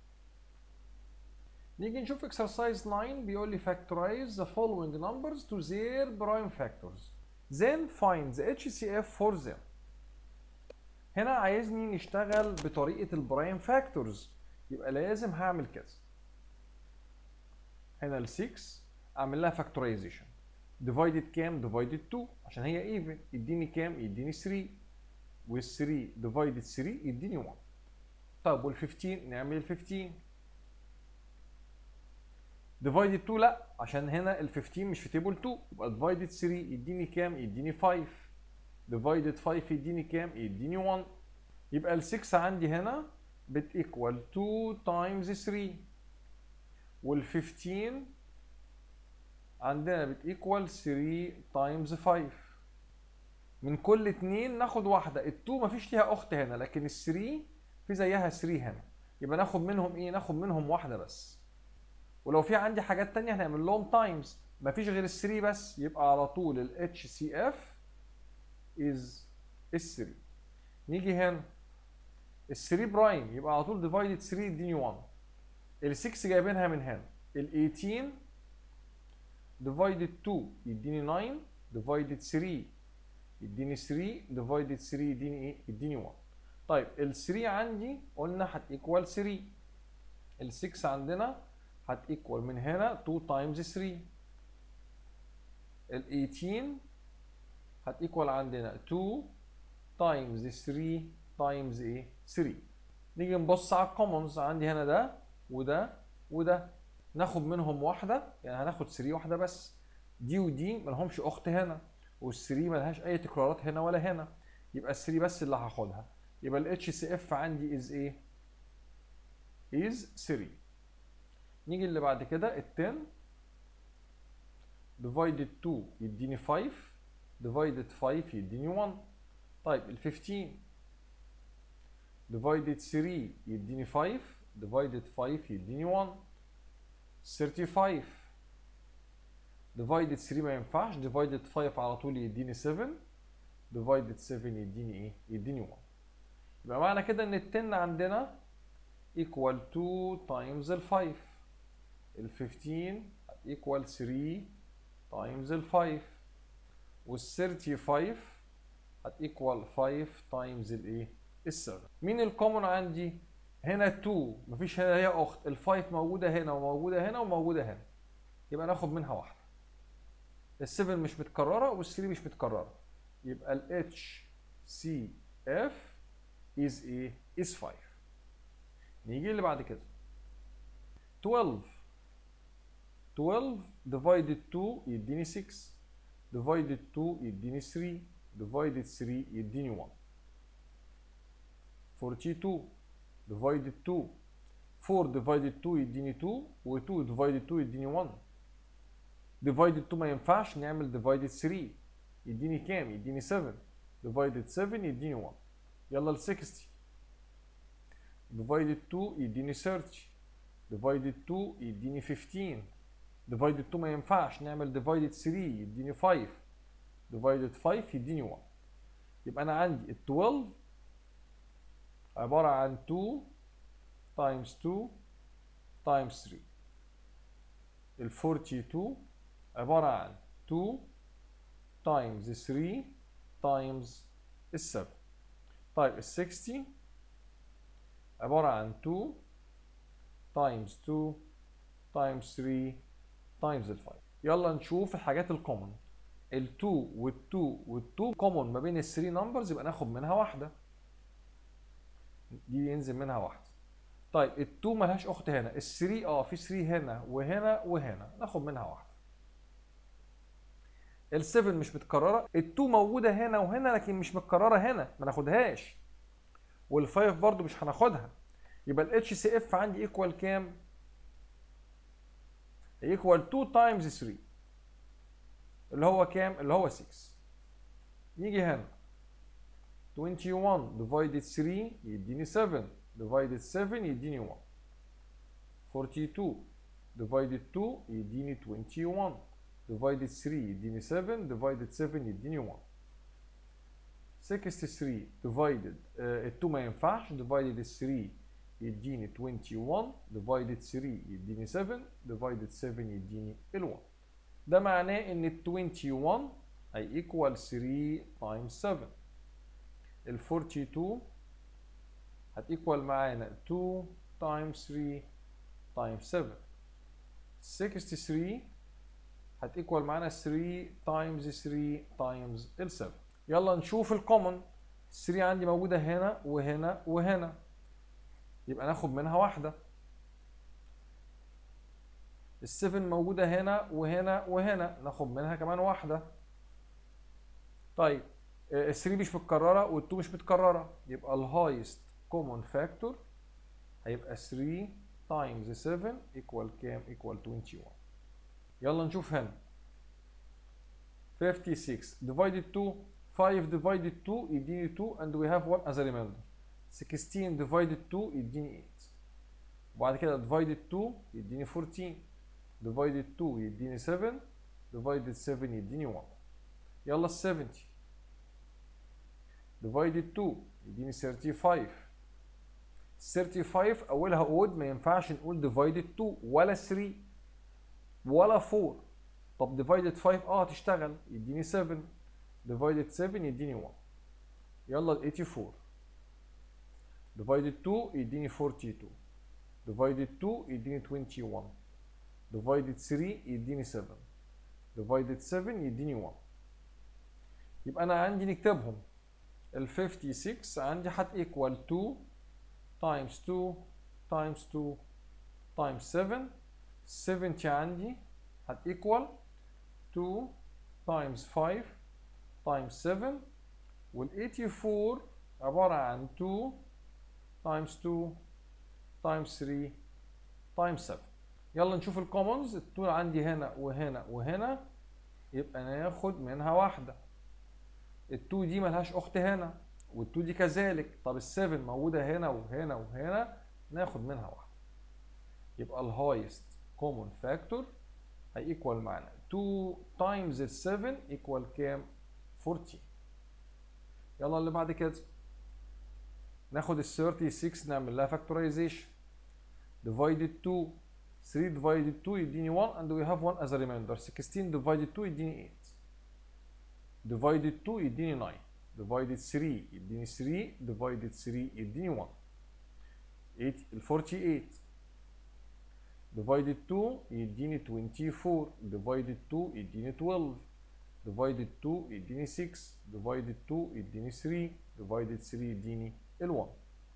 نيجي نشوف exercise 9 بيقول لي factorize the following numbers to their prime factors then find the HCF for them هنا عايزني نشتغل بطريقة البرايم فاكتورز يبقى لازم هعمل كذا هنا ال 6 اعمل لها فاكتورايزيشن ديفايدد كام ديفايدد 2 عشان هي ايفن يديني كام يديني 3 وال 3 ديفايدد 3 يديني 1 طب وال 15 نعمل ال 15 ديفايدد 2 لا عشان هنا ال 15 مش في تيبل 2 يبقى ديفايدد 3 يديني كام يديني 5 ديفايدد 5 يديني كام يديني 1 يبقى ال 6 عندي هنا بتيكوال 2 تايمز 3 وال 15 عندنا بتيكوال 3 تايمز 5 من كل اتنين ناخد واحده ال2 مفيش ليها اخت هنا لكن ال3 في زيها 3 هنا يبقى ناخد منهم ايه ناخد منهم واحده بس ولو في عندي حاجات تانية هنعمل لهم تايمز مفيش غير ال3 بس يبقى على طول ال HCF is ال3 نيجي هنا ال3 برايم يبقى على طول ديفايدد 3 يديني 1 ال6 جايبينها من هنا ال18 ديفايدد 2 يديني 9 ديفايدد 3 يديني 3 ديفايدد 3 يديني ايه؟ يديني 1 طيب ال 3 عندي قلنا هتيكوال 3 ال 6 عندنا هتيكوال من هنا 2 تايمز 3 ال 18 هتيكوال عندنا 2 تايمز 3 تايمز ايه 3 نيجي نبص على الكومنز عندي هنا ده وده وده ناخد منهم واحده يعني هناخد 3 واحده بس دي ودي ملهمش اخت هنا وال3 ملهاش اي تكرارات هنا ولا هنا يبقى ال3 بس اللي هاخدها يبقى ال HCF عندي is ايه is 3 نيجي اللي بعد كده ال 10 divided 2 يديني 5 divided 5 يديني 1 طيب ال 15 divided 3 يديني 5 divided 5 يديني 1 35 divided 3 ما ينفعش divided 5 على طول يديني 7 divided 7 يديني ايه؟ يديني 1 يبقى معنى كده ان ال 10 عندنا equal 2 times ال 5 ال 15 equal 3 times ال 5 وال 35 هت equal 5 times الايه؟ ال 7 مين الكومن عندي؟ هنا 2 مفيش هنا هي اخت ال 5 موجوده هنا وموجوده هنا وموجوده هنا يبقى ناخد منها واحده ال 7 مش متكرره وال 3 مش متكرره يبقى ال HCF is ايه؟ is 5 نيجي اللي بعد كده 12 12 divided 2 يديني 6 divided 2 يديني 3 divided 3 يديني 1 42 divided 2 4 divided 2 يديني 2 و 2 divided 2 يديني 1 divided 2 ما ينفعش نعمل divided 3 يديني كام؟ يديني 7 divided 7 يديني 1 يلا ال 60 divided 2 يديني 30 divided 2 يديني 15 divided 2 ما ينفعش نعمل divided 3 يديني 5 divided 5 يديني 1 يبقى انا عندي ال 12 عبارة عن 2 times 2 times 3 ال 42 عبارة عن 2 times 3 times ال 7 طيب ال 60 عبارة عن 2 times 2 times 3 times ال 5 يلا نشوف الحاجات الكومن ال 2 وال 2 وال 2 كومن ما بين ال 3 نمبرز يبقى ناخد منها واحدة دي ينزل منها واحدة طيب ال 2 ملهاش اخت هنا ال 3 اه في 3 هنا وهنا وهنا ناخد منها واحدة ال 7 مش متكررة ال 2 موجودة هنا وهنا لكن مش متكررة هنا ما ناخدهاش وال 5 برضو مش هناخدها يبقى ال HCF عندي ايكوال كام؟ ايكوال 2 تايمز 3 اللي هو كام؟ اللي هو 6 نيجي هنا 21 divided 3 يديني 7 divided 7 يديني 1 42 divided 2 يديني 21 divided 3 يديني 7 divided 7 يديني 1 63 divided ال 2 ما ينفعش divided 3 يديني 21 divided 3 يديني 7 divided 7 يديني ال 1 ده معناه ان ال 21 هي equal 3 times 7 ال 42 هتيكوال معانا 2 times 3 times 7 63 هتيكوال معانا 3 times 3 times ال 7 يلا نشوف الكومن 3 عندي موجودة هنا وهنا وهنا يبقى ناخد منها واحدة ال 7 موجودة هنا وهنا وهنا ناخد منها كمان واحدة طيب ال 3 مش متكررة وال 2 مش متكررة يبقى الهايست كومن فاكتور هيبقى 3 times 7 equal كام؟ equal 21 يلا نشوف هنا 56 divided 2 5 divided 2 يديني 2 and we have 1 as a remainder 16 divided 2 يديني 8 وبعد كده divided 2 يديني 14 divided 2 يديني 7 divided 7 يديني 1 يلا ال 70 divided 2 يديني 35 35 اولها اود ما ينفعش نقول divided 2 ولا 3 ولا 4 طب divided 5 اه هتشتغل يديني 7 divided 7 يديني 1 يلا ال 84 divided 2 يديني 42 divided 2 يديني 21 divided 3 يديني 7 divided 7 يديني 1 يبقى انا عندي نكتبهم ال 56 عندي هت equal 2 times 2 times 2 times 7 70 عندي هت equal 2 times 5 times 7 وال 84 عبارة عن 2 times 2 times 3 times 7 يلا نشوف الكومنز ال 2 عندي هنا وهنا وهنا يبقى ناخد منها واحدة ال 2 دي ملهاش أخت هنا وال 2 دي كذلك طب ال 7 موجودة هنا وهنا وهنا ناخد منها واحدة يبقى الهايست كومن فاكتور هيكوال معانا 2 تايمز ال 7 ايكوال كام 14 يلا اللي بعد كده ناخد ال 36 نعمل لها فاكتورايزيشن divided 2 3 divided 2 يديني 1 and we have 1 as a remainder 16 divided 2 يديني 8 divided 2 يديني 9 divided 3 يديني 3 divided 3 يديني 1 8 ال 48 divided 2 يديني 24 divided 2 يديني 12 divided 2 يديني 6 divided 2 يديني 3 divided 3 يديني ال 1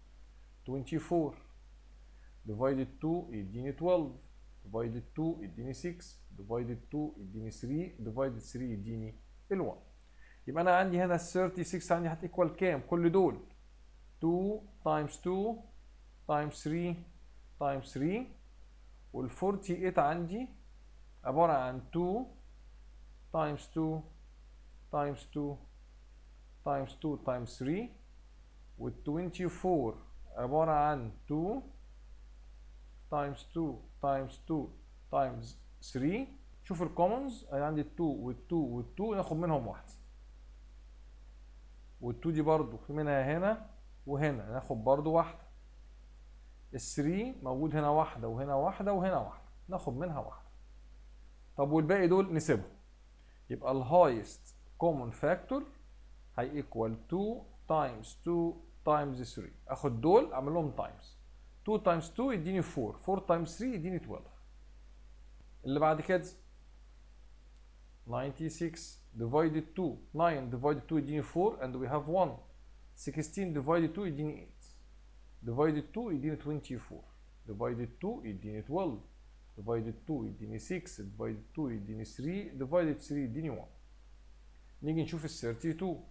24 divided 2 يديني 12 divided 2 يديني 6 divided 2 يديني 3 divided 3 يديني ال 1 يبقى انا عندي هنا ال 36 عندي هتيكوال كام كل دول 2 times 2 times 3 times 3 وال 48 عندي عبارة عن 2 times 2 times 2 times 2 times 3 وال 24 عبارة عن 2 times 2 times 2 times 3 شوف الكومنز انا عندي ال 2 وال 2 وال 2 ناخد منهم واحدة وال 2 دي برضو في منها هنا وهنا ناخد برضو واحدة ال 3 موجود هنا واحدة وهنا واحدة وهنا واحدة ناخد منها واحدة طب والباقي دول نسيبهم يبقى الهايست كومن فاكتور هي ايكوال 2 تايمز 2 تايمز 3 اخد دول اعمل لهم تايمز 2 تايمز 2 يديني 4 4 تايمز 3 يديني 12 اللي بعد كده 96 divided 2 9 divided 2 يديني 4 and we have 1 16 divided 2 يديني 8 divided 2 يديني 24 divided 2 يديني 12 divided 2 يديني 6 divided 2 يديني 3 divided 3 يديني 1 نيجي نشوف ال 32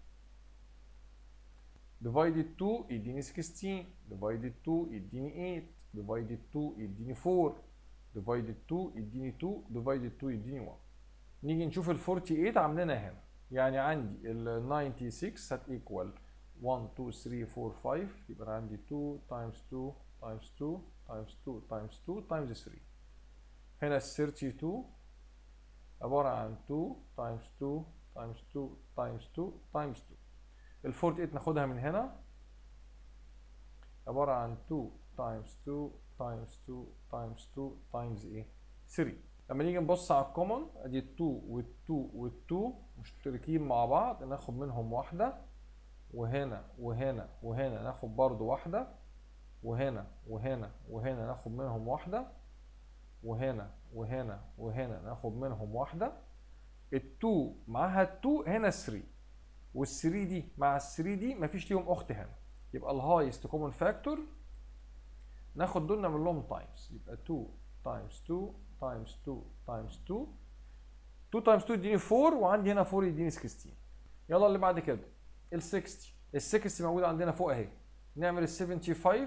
divided 2 يديني 16 divided 2 يديني 8 divided 2 يديني 4 divided 2 يديني 2 divided 2 يديني 1 نيجي نشوف ال 48 عاملينها هنا يعني عندي ال 96 هت equal 1 2 3 4 5 يبقى أنا عندي 2 times 2 times 2 times 2 times 2 times 3 هنا ال 32 عبارة عن 2 times 2 times 2 times 2 times 2 ال 48 ناخدها من هنا عبارة عن 2 times 2 times 2 times 2 times ايه 3 لما نيجي نبص على الكومن ادي ال 2 وال 2 وال 2 مشتركين مع بعض ناخد منهم واحدة وهنا وهنا وهنا ناخد برضو واحدة وهنا وهنا وهنا ناخد منهم واحدة وهنا وهنا وهنا ناخد منهم واحدة ال2 معاها ال2 هنا 3 وال3 دي مع ال3 دي مفيش ليهم اخت هنا يبقى الهايست كومن فاكتور ناخد دول نعمل لهم تايمز يبقى 2 تايمز 2 تايمز 2 تايمز 2 2 تايمز 2 يديني 4 وعندي هنا 4 يديني 16 يلا اللي بعد كده ال 60 ال 60 موجوده عندنا فوق اهي نعمل ال 75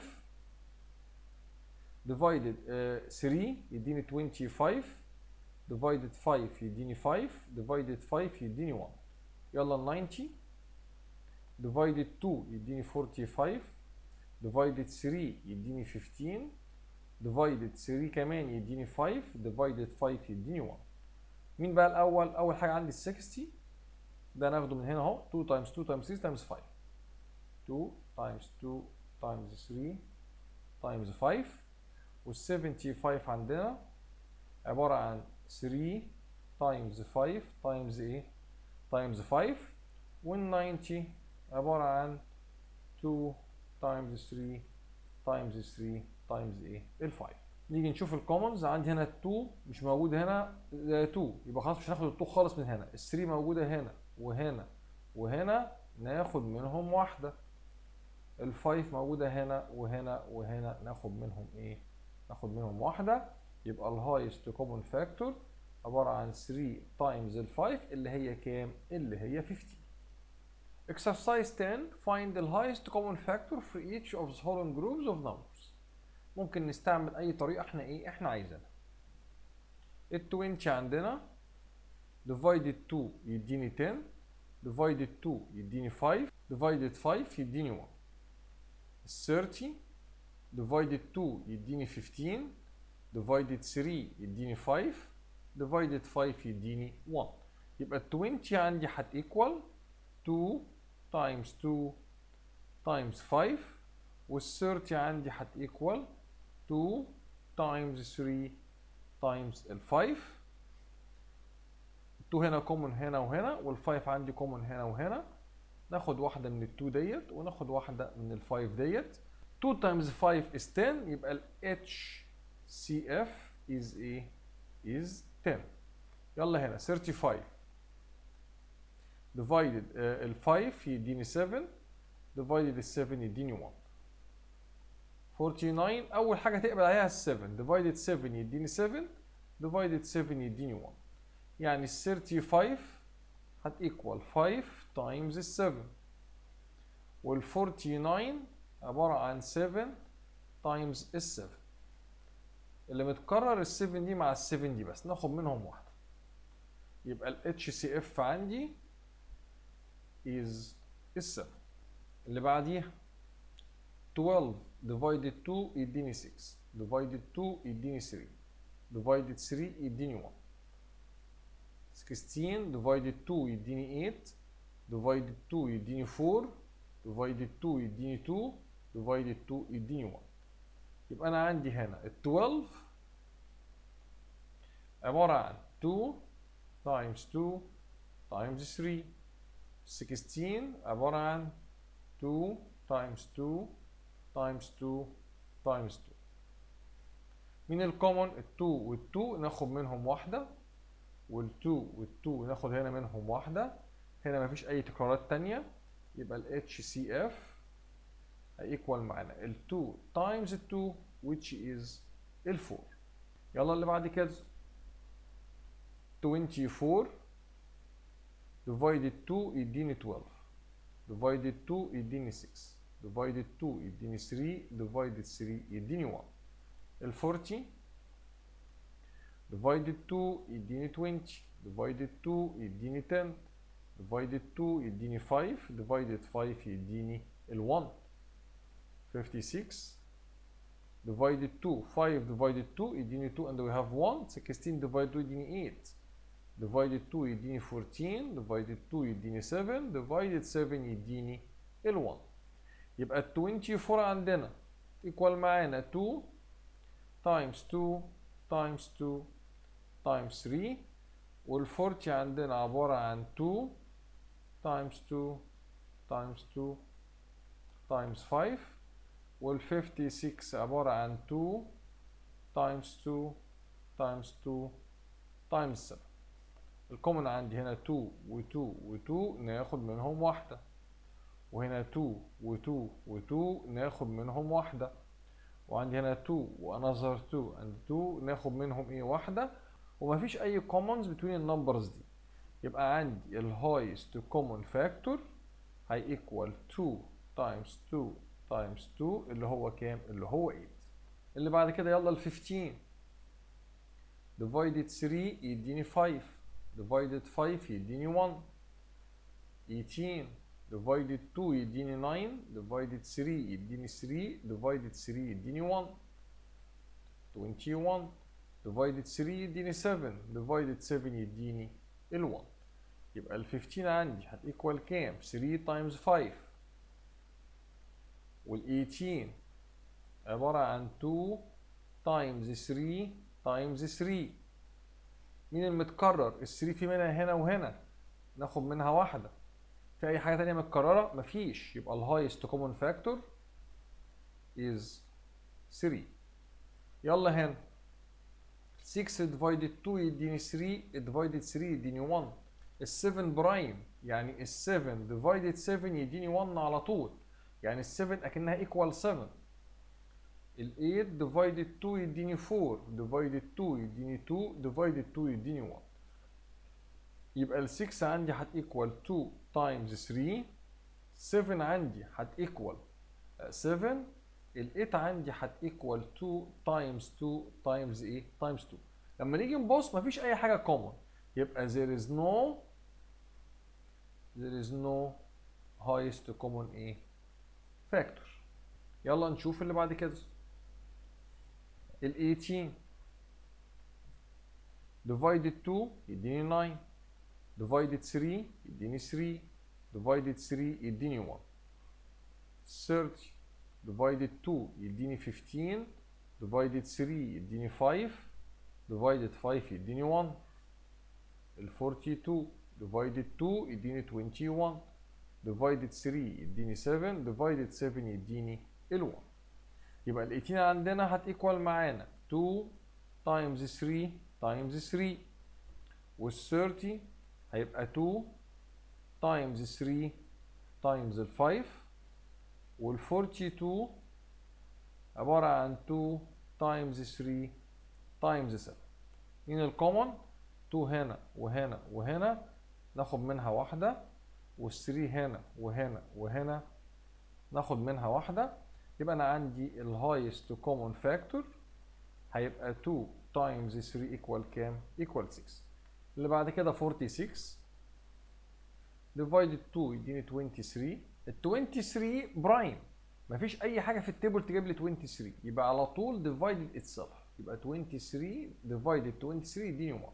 divided uh, 3 يديني 25 divided 5 يديني 5 divided 5 يديني 1 يلا ال 90 divided 2 يديني 45 divided 3 يديني 15 divided 3 كمان يديني 5 divided 5 يديني 1 مين بقى الاول اول حاجه عندي ال 60 ده ناخده من هنا اهو 2 times 2 times 3 times 5 2 times 2 times 3 times 5 وال 75 عندنا عباره عن 3 times 5 times ايه times 5 وال 90 عباره عن 2 times 3 times 3 times ايه ال 5 نيجي نشوف الكومنز عندي هنا 2 مش موجود هنا 2 يبقى خلاص مش هناخد ال 2 خالص من هنا ال 3 موجوده هنا وهنا وهنا ناخد منهم واحده ال 5 موجوده هنا وهنا وهنا ناخد منهم ايه ناخد منهم واحده يبقى الهايست كومن فاكتور عباره عن 3 تايمز ال 5 اللي هي كام اللي هي 15 Exercise 10 find the highest common factor for each of the following groups of numbers ممكن نستعمل اي طريقه احنا ايه احنا عايزينها ال 20 عندنا divided 2 يديني 10 divided 2 يديني 5 divided 5 يديني 1 ال 30 divided 2 يديني 15 divided 3 يديني 5 divided 5 يديني 1 يبقى ال 20 عندي هت equal 2 times 2 times 5 وال 30 عندي هت equal 2 times 3 times ال 5 2 هنا كومن هنا وهنا وال 5 عندي كومن هنا وهنا ناخد واحدة من ال 2 ديت وناخد واحدة من ال 5 ديت 2 times 5 is 10 يبقى ال HCF is ايه؟ is 10 يلا هنا 35 divided uh, ال 5 يديني 7 divided ال 7 يديني 1 49 اول حاجه تقبل عليها ال 7 divided 7 يديني 7 divided 7 يديني 1 يعني ال 35 هت equal 5 times ال 7 وال 49 عباره عن 7 times ال 7 اللي متكرر ال 7 دي مع ال 7 دي بس ناخد منهم واحده يبقى ال HCF عندي is ال 7 اللي بعديها 12 divided 2 يديني 6 divided 2 يديني 3 divided 3 يديني 1 16 divided 2 يديني 8 divided 2 يديني 4 divided 2 يديني 2 divided 2 يديني 1 يبقى انا عندي هنا ال 12 عبارة عن 2 times 2 times 3 16 عبارة عن 2 times 2 times 2 times 2 من الكومن ال 2 وال 2 ناخد منهم واحدة وال 2 وال 2 ناخد هنا منهم واحدة هنا مفيش أي تكرارات تانية يبقى ال HCF هيكوال معانا ال 2 times ال 2 which is ال 4 يلا اللي بعد كده 24 divided 2 يديني 12 divided 2 يديني 6 divided 2 يديني 3 divided 3 يديني 1 ال 40 divided 2 يديني 20 divided 2 يديني 10 divided 2 يديني 5 divided 5 يديني ال 1 56 divided 2 5 divided 2 يديني 2 and we have 1 16 divided 2 يديني 8 divided 2 يديني 14 divided 2 يديني 7 divided 7 يديني ال 1 يبقى ال 24 عندنا equal معانا 2 times 2 times 2 times 3 وال 40 عندنا عبارة عن 2 times 2 times 2 times 5 وال 56 عبارة عن 2 times 2 times 2 times 7 الكومن عندي هنا 2 و2 و2 ناخد منهم واحدة وهنا 2 و2 و2 ناخد منهم واحدة وعندي هنا 2 وانذر 2 and 2 ناخد منهم ايه واحدة ومفيش اي commons between النمبرز دي يبقى عندي ال highest common factor هي equal 2 times 2 times 2 اللي هو كام؟ اللي هو 8 اللي بعد كده يلا ال 15 divided 3 يديني 5 divided 5 يديني 1 18 divided 2 يديني 9 divided 3 يديني 3 divided 3 يديني 1 21 divided 3 يديني 7 divided 7 يديني ال 1 يبقى ال 15 عندي هتيكوال كام 3 times 5 وال 18 عبارة عن 2 times 3 times 3 مين المتكرر ال 3 في منها هنا وهنا ناخد منها واحدة في أي حاجة تانية متكررة مفيش يبقى ال highest common factor is 3 يلا هنا 6 divided 2 يديني 3 divided 3 يديني 1 ال 7 برايم يعني ال 7 divided 7 يديني 1 على طول يعني ال 7 اكنها equal 7 ال 8 divided 2 يديني 4 divided 2 يديني 2 divided 2 يديني 1 يبقى ال 6 عندي هت equal 2 times 3 7 عندي هت equal 7 ال 8 عندي هت equal 2 times 2 times ايه times 2 لما نيجي نبص مفيش اي حاجه common يبقى there is no there is no highest common ايه factor يلا نشوف اللي بعد كده ال 18 divided 2 يديني 9 divided 3 يديني 3 divided 3 يديني 1 30 divided 2 يديني 15 divided 3 يديني 5 divided 5 يديني 1 ال 42 divided 2 يديني 21 divided 3 يديني 7 divided 7 يديني ال 1 يبقى ال 18 عندنا هتيكوال معانا 2 times 3 times 3 وال 30 هيبقى 2 times 3 times ال 5 وال 42 عبارة عن 2 times 3 times 7 مين الكومن 2 هنا وهنا وهنا ناخد منها واحدة وال 3 هنا وهنا وهنا ناخد منها واحدة يبقى أنا عندي ال highest common factor هيبقى 2 times 3 equal كام؟ equal 6 اللي بعد كده 46 divided 2 يديني 23 ال 23 برايم مفيش أي حاجة في التيبل تجيب لي 23 يبقى على طول divided itself يبقى 23 divided 23 يديني 1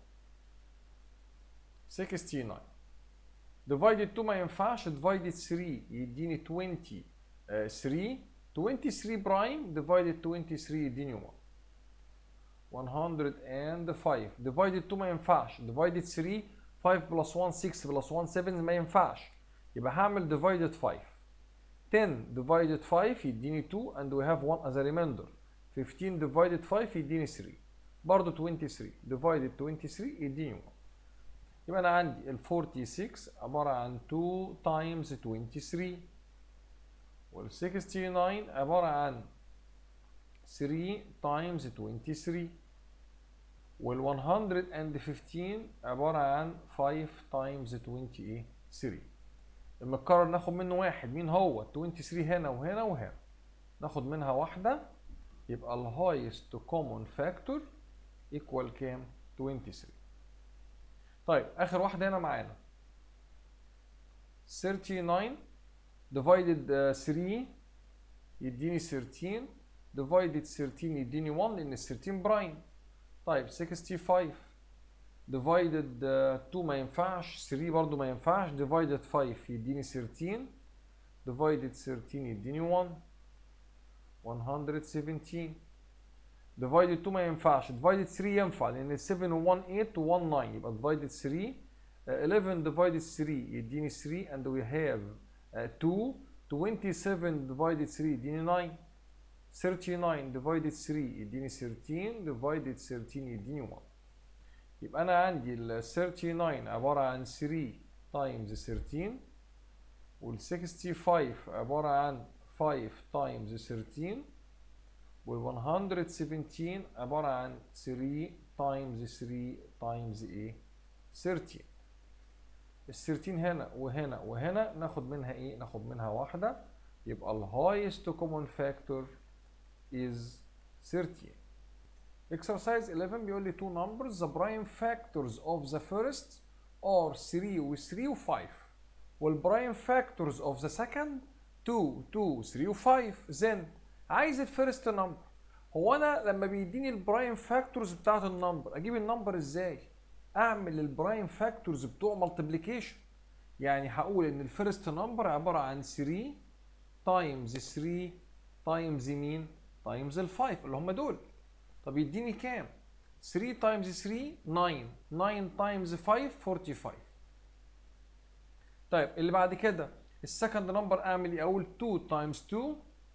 69 divided 2 ما ينفعش divided 3 يديني 23 23 برايم divided 23 يديني 1 105 divided 2 ما ينفعش divided 3 5 plus 1 6 plus 1 7 ما ينفعش يبقى هعمل divided 5 10 divided 5 يديني 2 and we have 1 as a remainder 15 divided 5 يديني 3 برضه 23 divided 23 يديني 1 يبقى انا عندي ال 46 عباره عن 2 times 23 وال 69 عباره عن 3 times 23 وال 115 عباره عن 5 times 23 المتكرر ناخد منه واحد مين هو 23 هنا وهنا وهنا ناخد منها واحده يبقى ال highest common factor equal كام 23 طيب اخر واحده هنا معانا 39 divided uh, 3 يديني 13 divided 13 يديني 1 لان ال 13 برايم طيب 65 divided uh, 2 ما ينفعش 3 برضو ما ينفعش divided 5 يديني 13 divided 13 يديني 1 117 divided 2 ما ينفعش divided 3 ينفع لان 7 و 1 8 و 1 9 يبقى divided 3 uh, 11 divided 3 يديني 3 and we have uh, 2 27 divided 3 يديني 9 39 divided 3 يديني 13 divided 13 يديني 1 يبقى انا عندي ال 39 عباره عن 3 times 13 وال 65 عباره عن 5 times 13 وال 117 عبارة عن 3 times 3 times ايه 13 ال 13 هنا وهنا وهنا ناخد منها ايه ناخد منها واحدة يبقى ال highest common factor is 13 exercise 11 بيقول لي two numbers the prime factors of the first are 3 و 3 و 5 والبرايم فاكتورز اوف ذا سكند 2 2 3 و5 then عايز الفيرست نمبر هو انا لما بيديني البرايم فاكتورز بتاعت النمبر اجيب النمبر ازاي اعمل البرايم فاكتورز بتوع مالتيبليكيشن يعني هقول ان الفيرست نمبر عباره عن 3 تايمز 3 تايمز مين تايمز ال 5 اللي هم دول طب يديني كام 3 تايمز 3 9 9 تايمز 5 45 طيب اللي بعد كده السكند نمبر اعمل ايه اقول 2 تايمز 2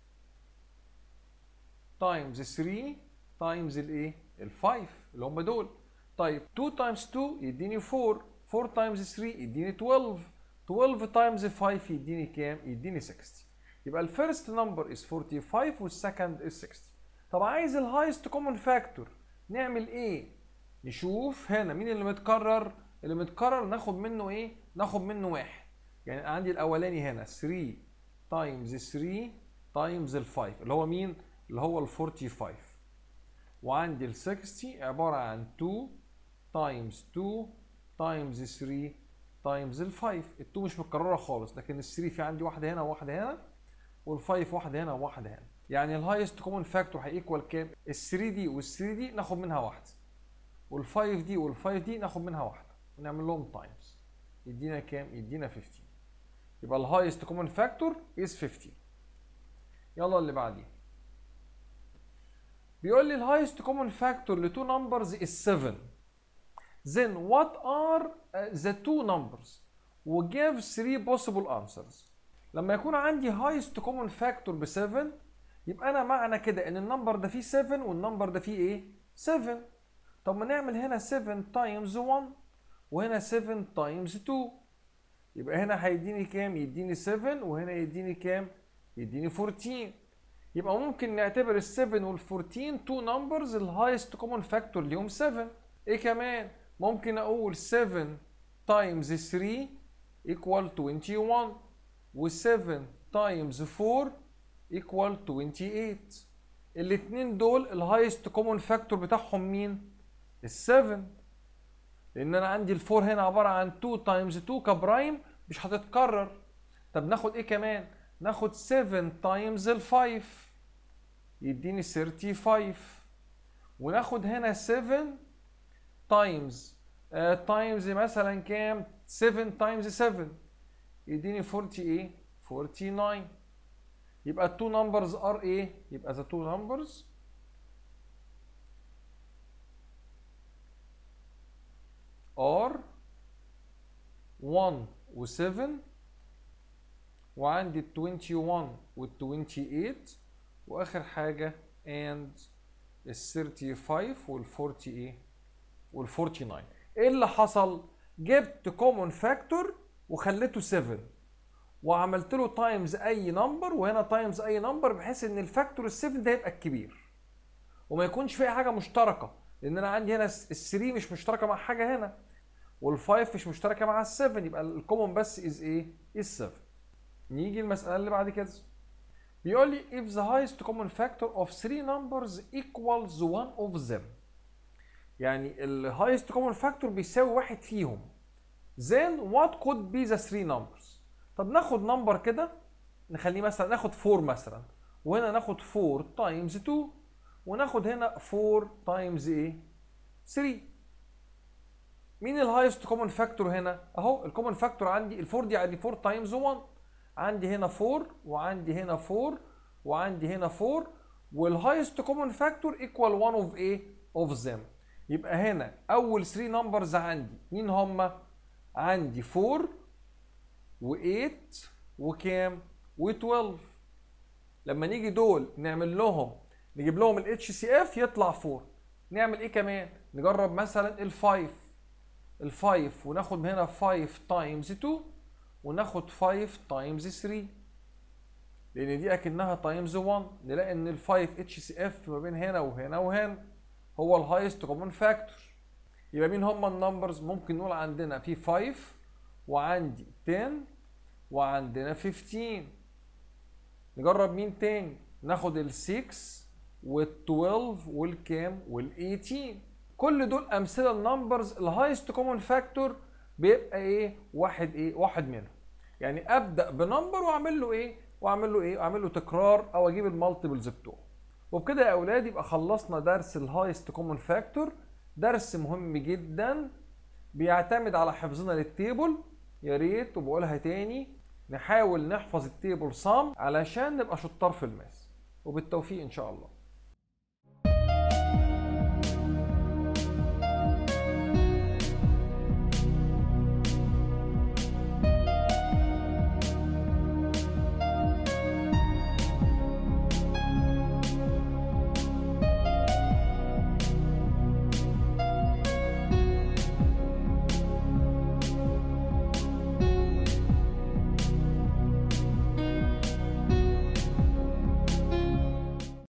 تايمز 3 تايمز الايه ال 5 اللي هم دول طيب 2 تايمز 2 يديني 4 4 تايمز 3 يديني 12 12 تايمز 5 يديني كام يديني 60 يبقى الفيرست نمبر از 45 والسكند از 60 طب عايز الهايست كومن فاكتور نعمل ايه نشوف هنا مين اللي متكرر اللي متكرر ناخد منه ايه ناخد منه واحد يعني عندي الاولاني هنا 3 تايمز 3 تايمز ال 5 اللي هو مين اللي هو ال 45 وعندي ال 60 عباره عن 2 تايمز 2 تايمز 3 تايمز ال 5 ال 2 مش متكرره خالص لكن ال 3 في عندي واحده هنا وواحده هنا وال 5 واحده هنا وواحده هنا يعني الهايست كومن فاكتور هيكوال كام ال 3 دي وال 3 دي ناخد منها واحده وال 5 دي وال 5 دي ناخد منها واحده ونعمل لهم تايمز يدينا كام يدينا 15 يبقى الهايست كومن فاكتور از 15 يلا اللي بعديه بيقول لي الهايست كومن فاكتور لتو نمبرز is 7 then what are uh, the two numbers وgive three possible answers لما يكون عندي highest common factor ب 7 يبقى انا معنى كده ان النمبر ده فيه 7 والنمبر ده فيه ايه 7 طب ما نعمل هنا 7 times 1 وهنا 7 times 2 يبقى هنا هيديني كام يديني 7 وهنا يديني كام يديني 14 يبقى ممكن نعتبر ال 7 وال 14 تو نمبرز الهايست كومن فاكتور ليهم 7 ايه كمان ممكن اقول 7 تايمز 3 equal 21 و 7 تايمز 4 equal 28 الاثنين دول الهايست كومن فاكتور بتاعهم مين ال 7 لان انا عندي الفور هنا عباره عن 2 تايمز 2 كبرايم مش هتتكرر طب ناخد ايه كمان ناخد 7 تايمز ال 5 يديني 35 وناخد هنا 7 تايمز تايمز مثلا كام 7 تايمز 7 يديني 40 ايه 49 يبقى التو نمبرز ار ايه يبقى ذا تو نمبرز ار 1 و7 وعندي ال 21 وال 28 واخر حاجه and ال 35 وال 40 ايه وال 49 ايه اللي حصل جبت كومون فاكتور وخليته 7 وعملت له تايمز اي نمبر وهنا تايمز اي نمبر بحيث ان الفاكتور ال 7 ده يبقى الكبير وما يكونش فيه حاجه مشتركه لان انا عندي هنا ال 3 مش مشتركه مع حاجه هنا وال5 مش مشتركه مع ال 7 يبقى الكومون بس از ايه از 7 نيجي المساله اللي بعد كده بيقول لي if the highest common factor of three numbers equals one of them يعني ال highest common factor بيساوي واحد فيهم then what could be the three numbers طب ناخد نمبر كده نخليه مثلا ناخد 4 مثلا وهنا ناخد 4 تايمز 2 وناخد هنا 4 تايمز ايه 3 مين الهايست كومن فاكتور هنا اهو الكومن فاكتور عندي ال 4 دي عندي 4 تايمز 1 عندي هنا 4 وعندي هنا 4 وعندي هنا 4 والهايست كومن فاكتور ايكوال 1 اوف ايه اوف ذم يبقى هنا اول 3 نمبرز عندي مين هما عندي 4 و8 وكام و12 لما نيجي دول نعمل لهم نجيب لهم الاتش سي اف يطلع 4 نعمل ايه كمان نجرب مثلا ال5 ال5 وناخد من هنا 5 تايمز 2 وناخد 5 تايمز 3 لان دي اكنها تايمز 1 نلاقي ان ال5 اتش سي اف ما بين هنا وهنا وهنا هو الهايست كومن فاكتور يبقى مين هم النمبرز ممكن نقول عندنا في 5 وعندي 10 وعندنا 15 نجرب مين تاني ناخد ال 6 وال 12 والكام وال 18 كل دول امثله النمبرز الهايست كومن فاكتور بيبقى ايه واحد ايه واحد منهم يعني ابدا بنمبر واعمل له ايه واعمل له ايه واعمل له تكرار او اجيب المالتيبلز بتوعه وبكده يا اولاد يبقى خلصنا درس الهايست كومن فاكتور درس مهم جدا بيعتمد على حفظنا للتيبل يا ريت وبقولها تاني نحاول نحفظ التيبل صم علشان نبقى شطار في الماس وبالتوفيق ان شاء الله